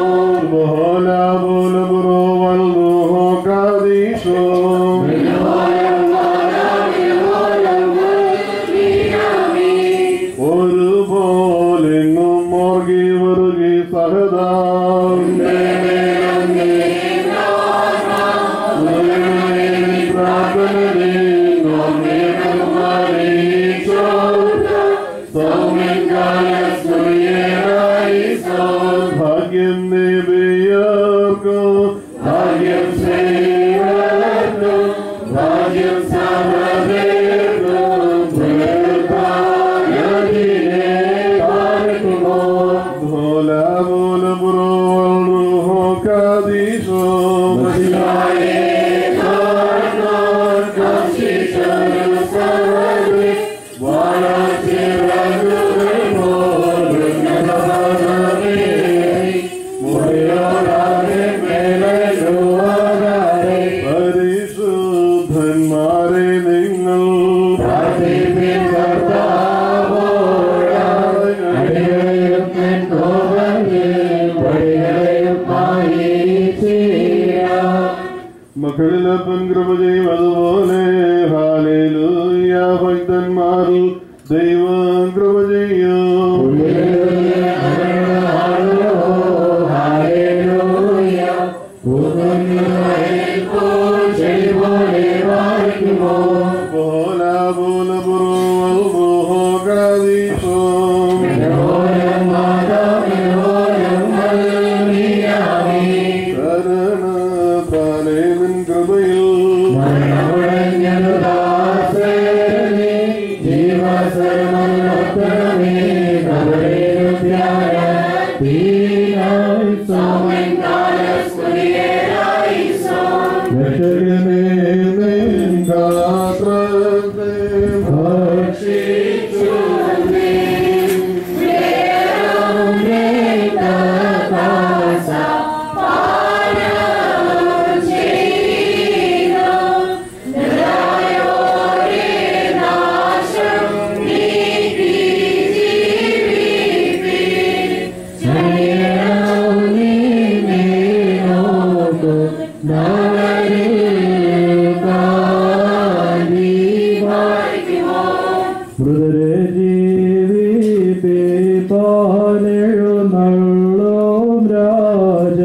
[SPEAKER 5] Hola, hola, bro, waldo, kadisho. മോർഗി വെറുകി സഹദാം ഭാഗ്യം നേബിയർക്കോ ഭാഗ്യം സേവനോ ഭാഗ്യം സമരേർക്കോ ഭോല ഭോല പുറോ കാദീശോ പരിശുദ്ധന്മാരെ നിങ്ങൾ മക്കളിലപ്പൻ കൃപ ചെയ്യും അതുപോലെ ഹാലേലൂയ ഭക്തന്മാരിൽ ദൈവം കൃപ ചെയ്യും പോല പോല പുറോ കാദീശോ ശരണ താലേവൻ കൃപയിൽ രക്ഷകനേ നിൻ ഗാത്രത്തെ ഭക്ഷിച്ചു
[SPEAKER 4] മൃതരെ ജീവിപ്പാലെഴുന്നള്ളും രാജ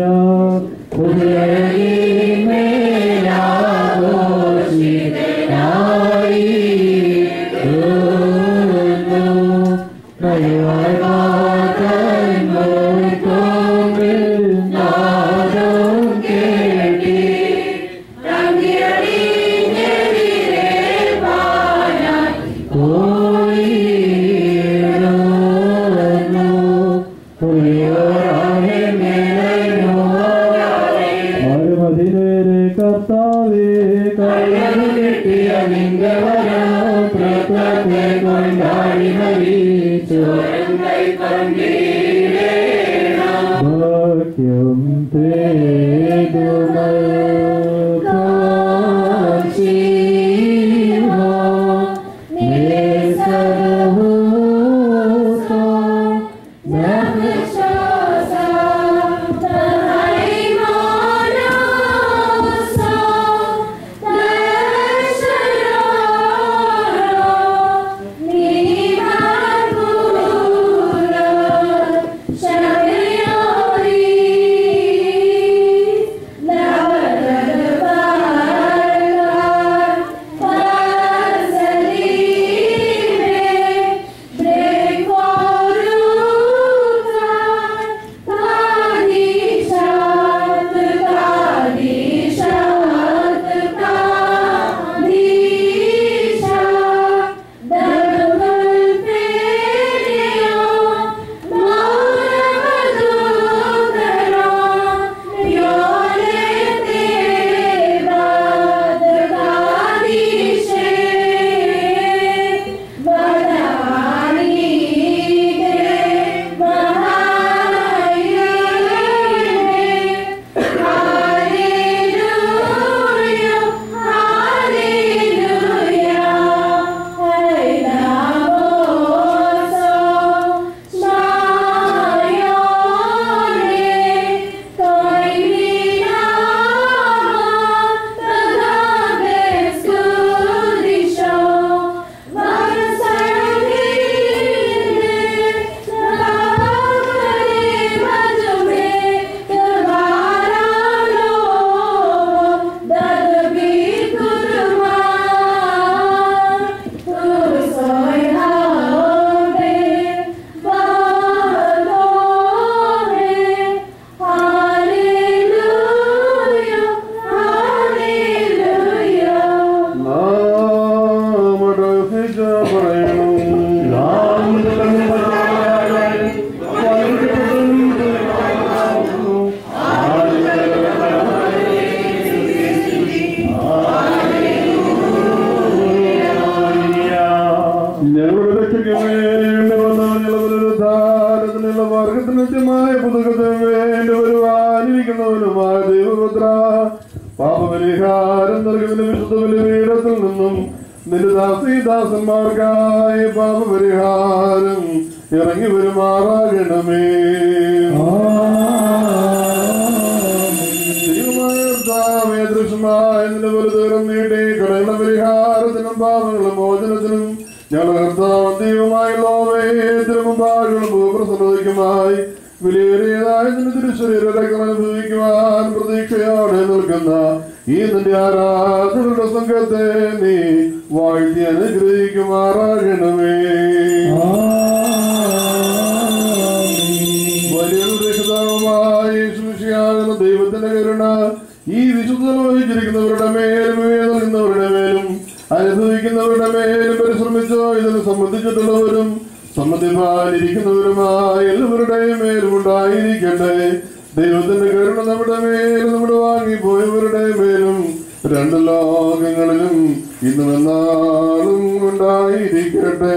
[SPEAKER 4] മരുമതിലേറെ കർത്താവേ കയ്യു കിട്ടിയ നിന്റെ വരം പ്രത്യേക കൊണ്ടാടി മരിച്ചു ഭാഗ്യം തേടുമോ
[SPEAKER 5] പുതുക്കത്തിന് വേണ്ടി വരുവാനിരിക്കുന്നവനുമായ ദൈവപുത്ര പാപപരിഹാരം നൽകുന്ന വിശുദ്ധ ബലിപീഠത്തിൽ നിന്നും നിന്റെ ദാസി ദാസന്മാർക്കായി പാപപരിഹാരം ഇറങ്ങി വരുമാറാകണമേ ദൈവമായ കർത്താവേ, ദൃശ്യമായ നിന്റെ വലുതരം നീട്ടി കടകളുടെ പരിഹാരത്തിനും പാപങ്ങളുടെ മോചനത്തിനും ഞങ്ങളുടെ കർത്താവ് ദൈവമായ ലോവേത്തിനും ഭൂപ്രസന്നതയ്ക്കുമായി വിലയേറിയതായ നിന്റെ തിരുശരീര രക്തം അനുഭവിക്കുവാൻ പ്രതീക്ഷയോടെ നിൽക്കുന്ന ഈ നിന്റെ ആരാധനയുടെ സംഘത്തെ നീ വാഴ്ത്തി അനുഗ്രഹിക്കുമാറാകണമേ വലിയ രക്ഷിതാവുമായ യേശുമിശിഹാകുന്ന ദൈവത്തിന്റെ കരുണ ഈ വിശുദ്ധ വഹിച്ചിരിക്കുന്നവരുടെ മേലും വേദനിക്കുന്നവരുടെ മേലും അനുഭവിക്കുന്നവരുടെ മേലും പരിശ്രമിച്ചോ ഇതിനെ സംബന്ധിച്ചിട്ടുള്ളവരും സംബന്ധിപ്പാനിരിക്കുന്നവരുമായ എല്ലാവരുടെയും മേലും ഉണ്ടായിരിക്കട്ടെ ദൈവത്തിന്റെ കരുണ നമ്മുടെ മേലും നമ്മുടെ വാങ്ങിപ്പോയവരുടെ മേലും രണ്ട് ലോകങ്ങളിലും ഇന്നും എന്നാളും ഉണ്ടായിരിക്കട്ടെ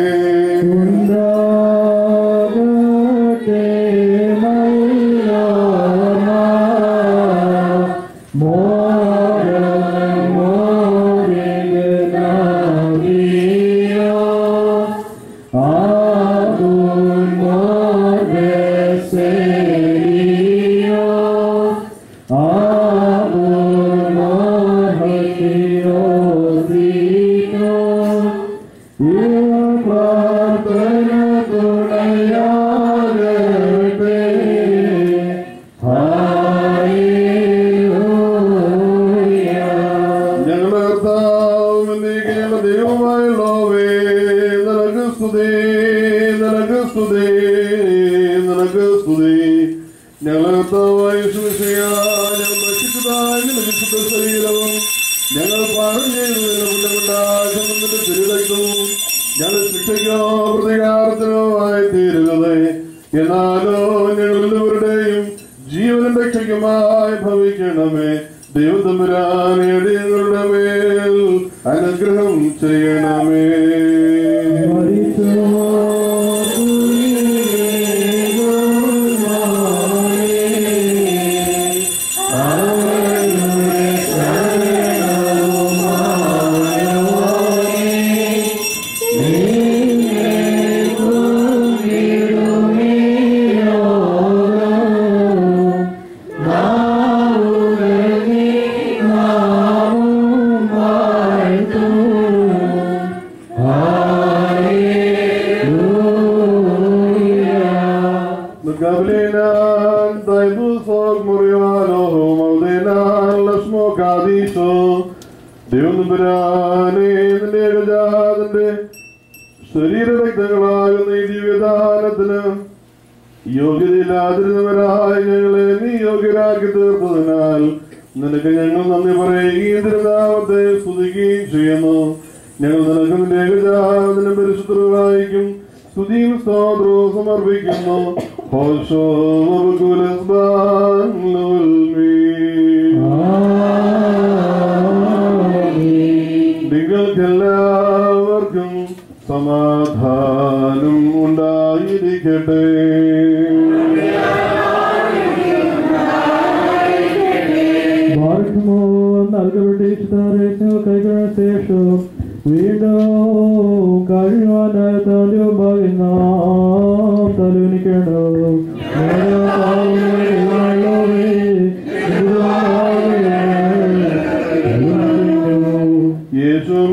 [SPEAKER 5] ഞങ്ങളുടെ കർത്താവും എന്നേക്കുമുള്ള ദൈവമായുള്ളവേ, നിനക്ക് സ്തുതി, നിനക്ക് സ്തുതി, നിനക്ക് സ്തുതി. ഞങ്ങളുടെ കർത്താവായ യേശുമിശിഹായ, ഞങ്ങൾ ഭക്ഷിച്ചതായ നിന്റെ വിശുദ്ധ ശരീരവും ഞങ്ങൾ പാനം ചെയ്തതിന്റെ തിരുരക്തവും ഞങ്ങൾ ശിക്ഷയ്ക്കോ പ്രതികാരത്തിനോ ആയി തീരുന്നത് എന്നാലോ ഞങ്ങൾ എല്ലാവരുടെയും ജീവനും രക്ഷയ്ക്കുമായി ഭവിക്കണമേ ദൈവതമ്പുരാനയുടെ ഞങ്ങളുടെ മേൽ അനുഗ്രഹം ചെയ്യണമേ Gabrielán, Daibusor, Muriano, Maldenan, Lasmo, Cadiso, ദൈവനമ്പുരാനെ നിന്റെ ഏകജാതന്റെ ശരീരരക്തങ്ങളാകുന്ന ഈ ദിവ്യദാനത്തിന് യോഗ്യതയില്ലാതിരുന്നവരായ ഞങ്ങളെ നീ യോഗ്യരാക്കി തീർത്തതിനാൽ നിനക്ക് ഞങ്ങൾ നന്ദി പറയുകയും തിരുനാമത്തെ സ്തുതിക്കുകയും ചെയ്യുന്നു ഞങ്ങൾ നിനക്ക് നിന്റെ ഏകജാതന പരിശുദ്ധമായിരിക്കും സ്തുതിയും സ്തോത്രവും സമർപ്പിക്കുന്നു ഹോശോ നിങ്ങൾക്കെല്ലാവർക്കും സമാധാനം ഉണ്ടായിരിക്കട്ടെ
[SPEAKER 4] മാർഗമോ നൽകപ്പെട്ടിരിക്കുന്നവരെ കൈകളുടെ ശേഷം വീണ്ടും കഴിയുവാനായി തലയുമായി നാം തലവനിക്കണം
[SPEAKER 5] യേശും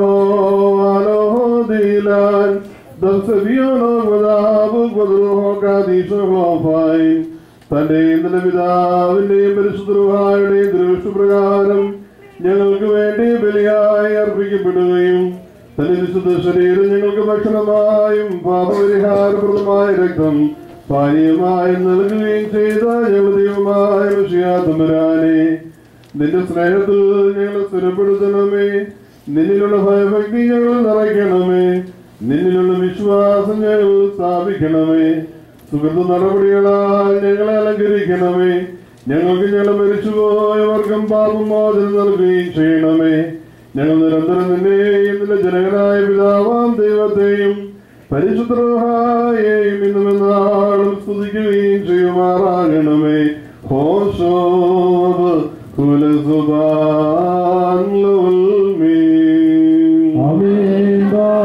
[SPEAKER 5] ശിവോലോദിലാൻ ദർശവിയോനോ ഗുദാബു ഗുദ്രോഹോ കാദീശോഫായി തന്റെ ഇന്നലെ പിതാവിന്റെയും പരിശുദ്ധരുഹായുടെയും ദൃഷ്ടപ്രകാരം ഞങ്ങൾക്ക് വേണ്ടി ബലിയായി അർപ്പിക്കപ്പെടുകയും തന്റെ വിശുദ്ധ ശരീരം ഞങ്ങൾക്ക് ഭക്ഷണമായും പാപപരിഹാരപ്രദമായ രക്തം പാനീയമായും നൽകുകയും ചെയ്ത ഞങ്ങളുടെ ദൈവമായ വിഷയാതമ്പുരാനെ നിന്റെ സ്നേഹത്തിൽ ഞങ്ങളെ സ്ഥിരപ്പെടുത്തണമേ നിന്നിലുള്ള ഭയഭക്തി ഞങ്ങൾ നിറയ്ക്കണമേ നിന്നിലുള്ള വിശ്വാസം ഞങ്ങൾ സ്ഥാപിക്കണമേ സുഹൃത്ത് നടപടികളാൽ ഞങ്ങളെ അലങ്കരിക്കണമേ ഞങ്ങൾക്ക് ഞങ്ങളെ മരിച്ചുപോയവർക്കും പാപമോചനം നൽകുകയും ചെയ്യണമേ ഞങ്ങൾ നിരന്തരം നിന്നെയും നിന്റെ ജനകനായ പിതാവാം ദൈവത്തെയും പരിശുദ്ധഹായെയും ഇന്നും എന്നാളും സ്തുതിക്കുകയും ചെയ്യുമാറാകണമേ ഹോശോബ് കുലസുബാൻ ലുൽമീ.
[SPEAKER 4] ആമേൻ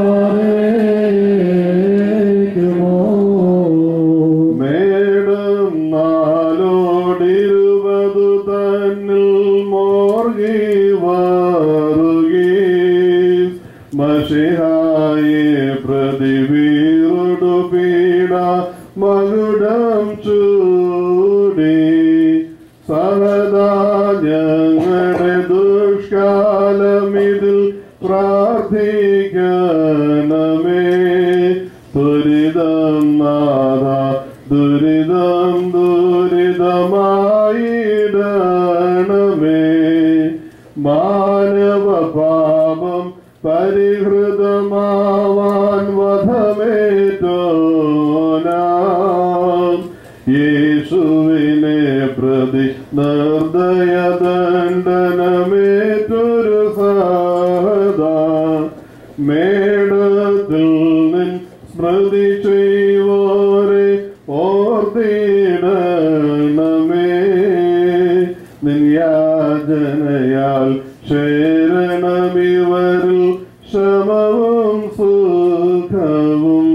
[SPEAKER 4] ബാരേക്കുമോ
[SPEAKER 5] മേടം നാലോടിരുപതു തന്നിൽ മോർഗി വാറുകീസ് മഷിഹായെ പ്രതിവീറുടു പീഡ മകുടം ചൂടി സഹദാ ഞങ്ങളുടെ ദുഷ്കാലമിതിൽ പ്രാർത്ഥിക്കണമേ ദുരിതം നാഥ ദുരിതം ദുരിതമായിടണമേ മാനവ പാപം പരിഹൃതമാവാൻ വധമേറ്റോനാം യേശുവിനെ പ്രതി നിർദ്ദയദണ്ഡനമേറ്റൊരു സഹദാ മേടത്തിൽ നിൻ സ്മൃതി ചെയ്വോരെ ഓർത്തിടണമേ നിൻ യാചനയാൽ ശരണമിവരിൽ ശമവും സുഖവും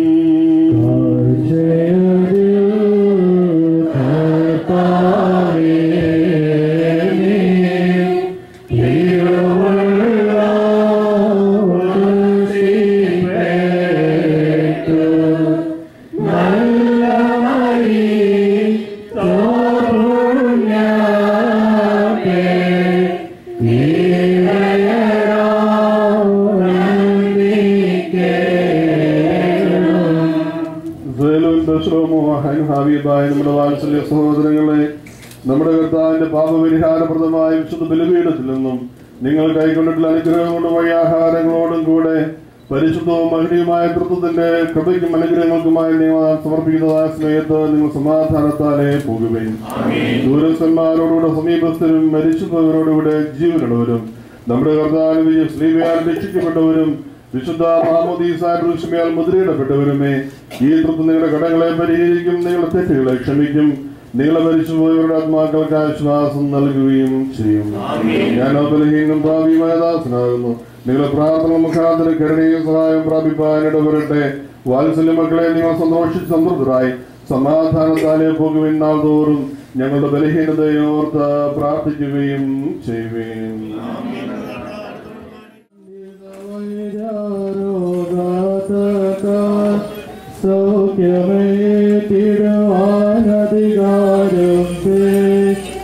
[SPEAKER 5] ഹാബീബായ നമ്മുടെ വാത്സല്യ സഹോദരങ്ങളെ നമ്മുടെ കർത്താവിന്റെ പാപപരിഹാരപ്രദമായ വിശുദ്ധ ബലിപീഠത്തിൽ നിന്നും നിങ്ങൾ കൈക്കൊണ്ടിട്ടുള്ള അനുഗ്രഹം കൊണ്ടും വഴിയാഹാരങ്ങളോടും കൂടെ പരിശുദ്ധവും മഹനീയമായ തൃത്വത്തിന്റെ കൃപയ്ക്കും അനുഗ്രഹങ്ങൾക്കുമായി നിങ്ങൾ സമർപ്പിക്കുന്നതായ സ്നേഹത്ത് നിങ്ങൾ സമാധാനത്താലെ പോകുകയും ദൂരസ്ഥന്മാരോടുകൂടെ സമീപസ്ഥരും മരിച്ചുപോയവരോടുകൂടെ ജീവനുള്ളവരും നമ്മുടെ കർത്താവിന് ശ്രീവയാൽ രക്ഷിക്കപ്പെട്ടവരും വിശുദ്ധ മാമോദീസാൽ മുദ്രയിടപ്പെട്ടവരുമേ ഈ തൃപ്തി നിങ്ങളുടെ കടങ്ങളെ പരിഹരിക്കും നിങ്ങളുടെ തെറ്റുകളെ ക്ഷമിക്കും നിങ്ങളെ മരിച്ചുപോയവരുടെ ആത്മാക്കൾക്ക് ആശ്വാസം നൽകുകയും ചെയ്യും ഞാൻ ബലഹീനം ഭാവിയുമായ ദാസനാകുന്നു നിങ്ങളെ പ്രാർത്ഥന മുഖാന്തര കരുണയും സഹായം പ്രാപിപ്പാൻ ഇടവരട്ടെ വാത്സല്യ മക്കളെ നിങ്ങൾ സന്തോഷിച്ച് സമൃദ്ധരായി സമാധാനത്താലെ പോകുവിൻ നാൾ തോറും ഞങ്ങളുടെ ബലഹീനതയെ ഓർത്ത് പ്രാർത്ഥിക്കുകയും ചെയ്യുകയും
[SPEAKER 4] സൗഖ്യമേറ്റിടുവാനധികാരം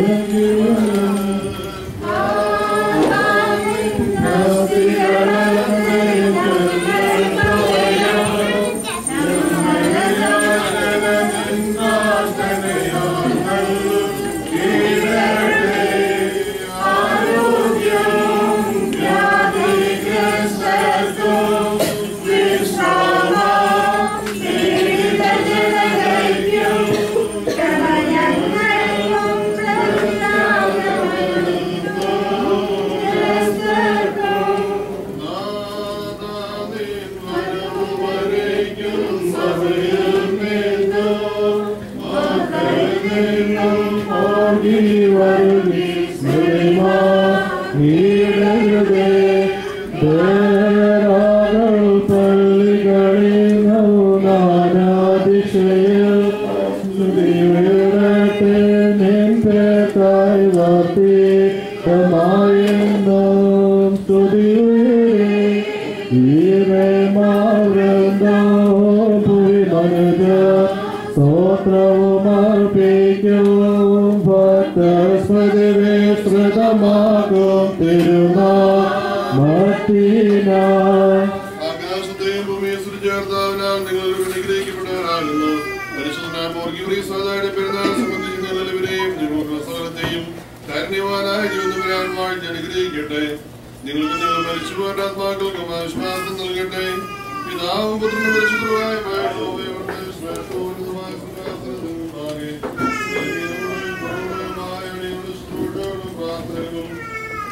[SPEAKER 4] സ്തോത്രവുമർപ്പിക്കും ഭക്തസ്മൃതിവിസ്തൃതമാകും തിരുനാൾ മത്തിനായി
[SPEAKER 5] ആകാശത്തെയും ഭൂമിയെ സൃഷ്ടിച്ചേർത്തവനാൽ നിങ്ങൾ അനുഗ്രഹിക്കപ്പെട്ടവരാകുന്നു പരിശുദ്ധനായ മോർഗീവരീസ്വാദായുടെ പെരുന്നാൾ സംബന്ധിച്ച് എല്ലാവരെയും നിങ്ങളുടെ സകലത്തെയും കാരണവാനായ ജീവനവരാൻ വാഴ്ച അനുഗ്രഹിക്കട്ടെ നിങ്ങൾക്ക് നിങ്ങൾ മരിച്ചുപോയ ആത്മാക്കൾക്കും ആശ്വാസം നൽകട്ടെ പിതാവും പുത്രനും പരിശുദ്ധമായ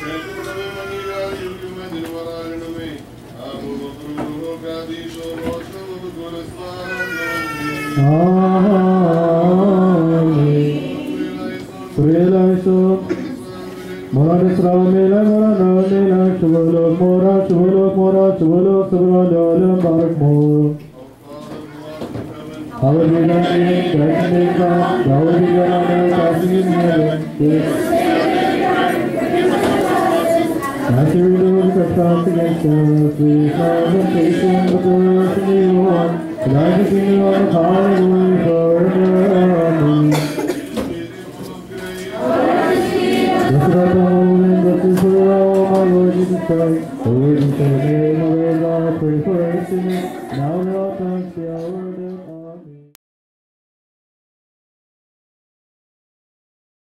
[SPEAKER 5] പ്രാർത്ഥനകളും കേൾക്കപ്പെടവേ മങ്ങിയാൽ യോഗ്യമേ തിരുവറാകണമേ ആമോ
[SPEAKER 4] Mora Nisra Mela Mora No Mela Shuvalo Mora Shuvalo Mora Shuvalo Subhalo Lo Barak Mo Our Vina is Christ in God, our Vina is passing in heaven. As we remove the trust against us, we have the patience of the world in you one. And I just in you on the power and glory forever. Amen. Blessed art thou, and blessed for thou, my Lord Jesus Christ. O Lord, in the name of our God, pray for us sinners, now and at all times,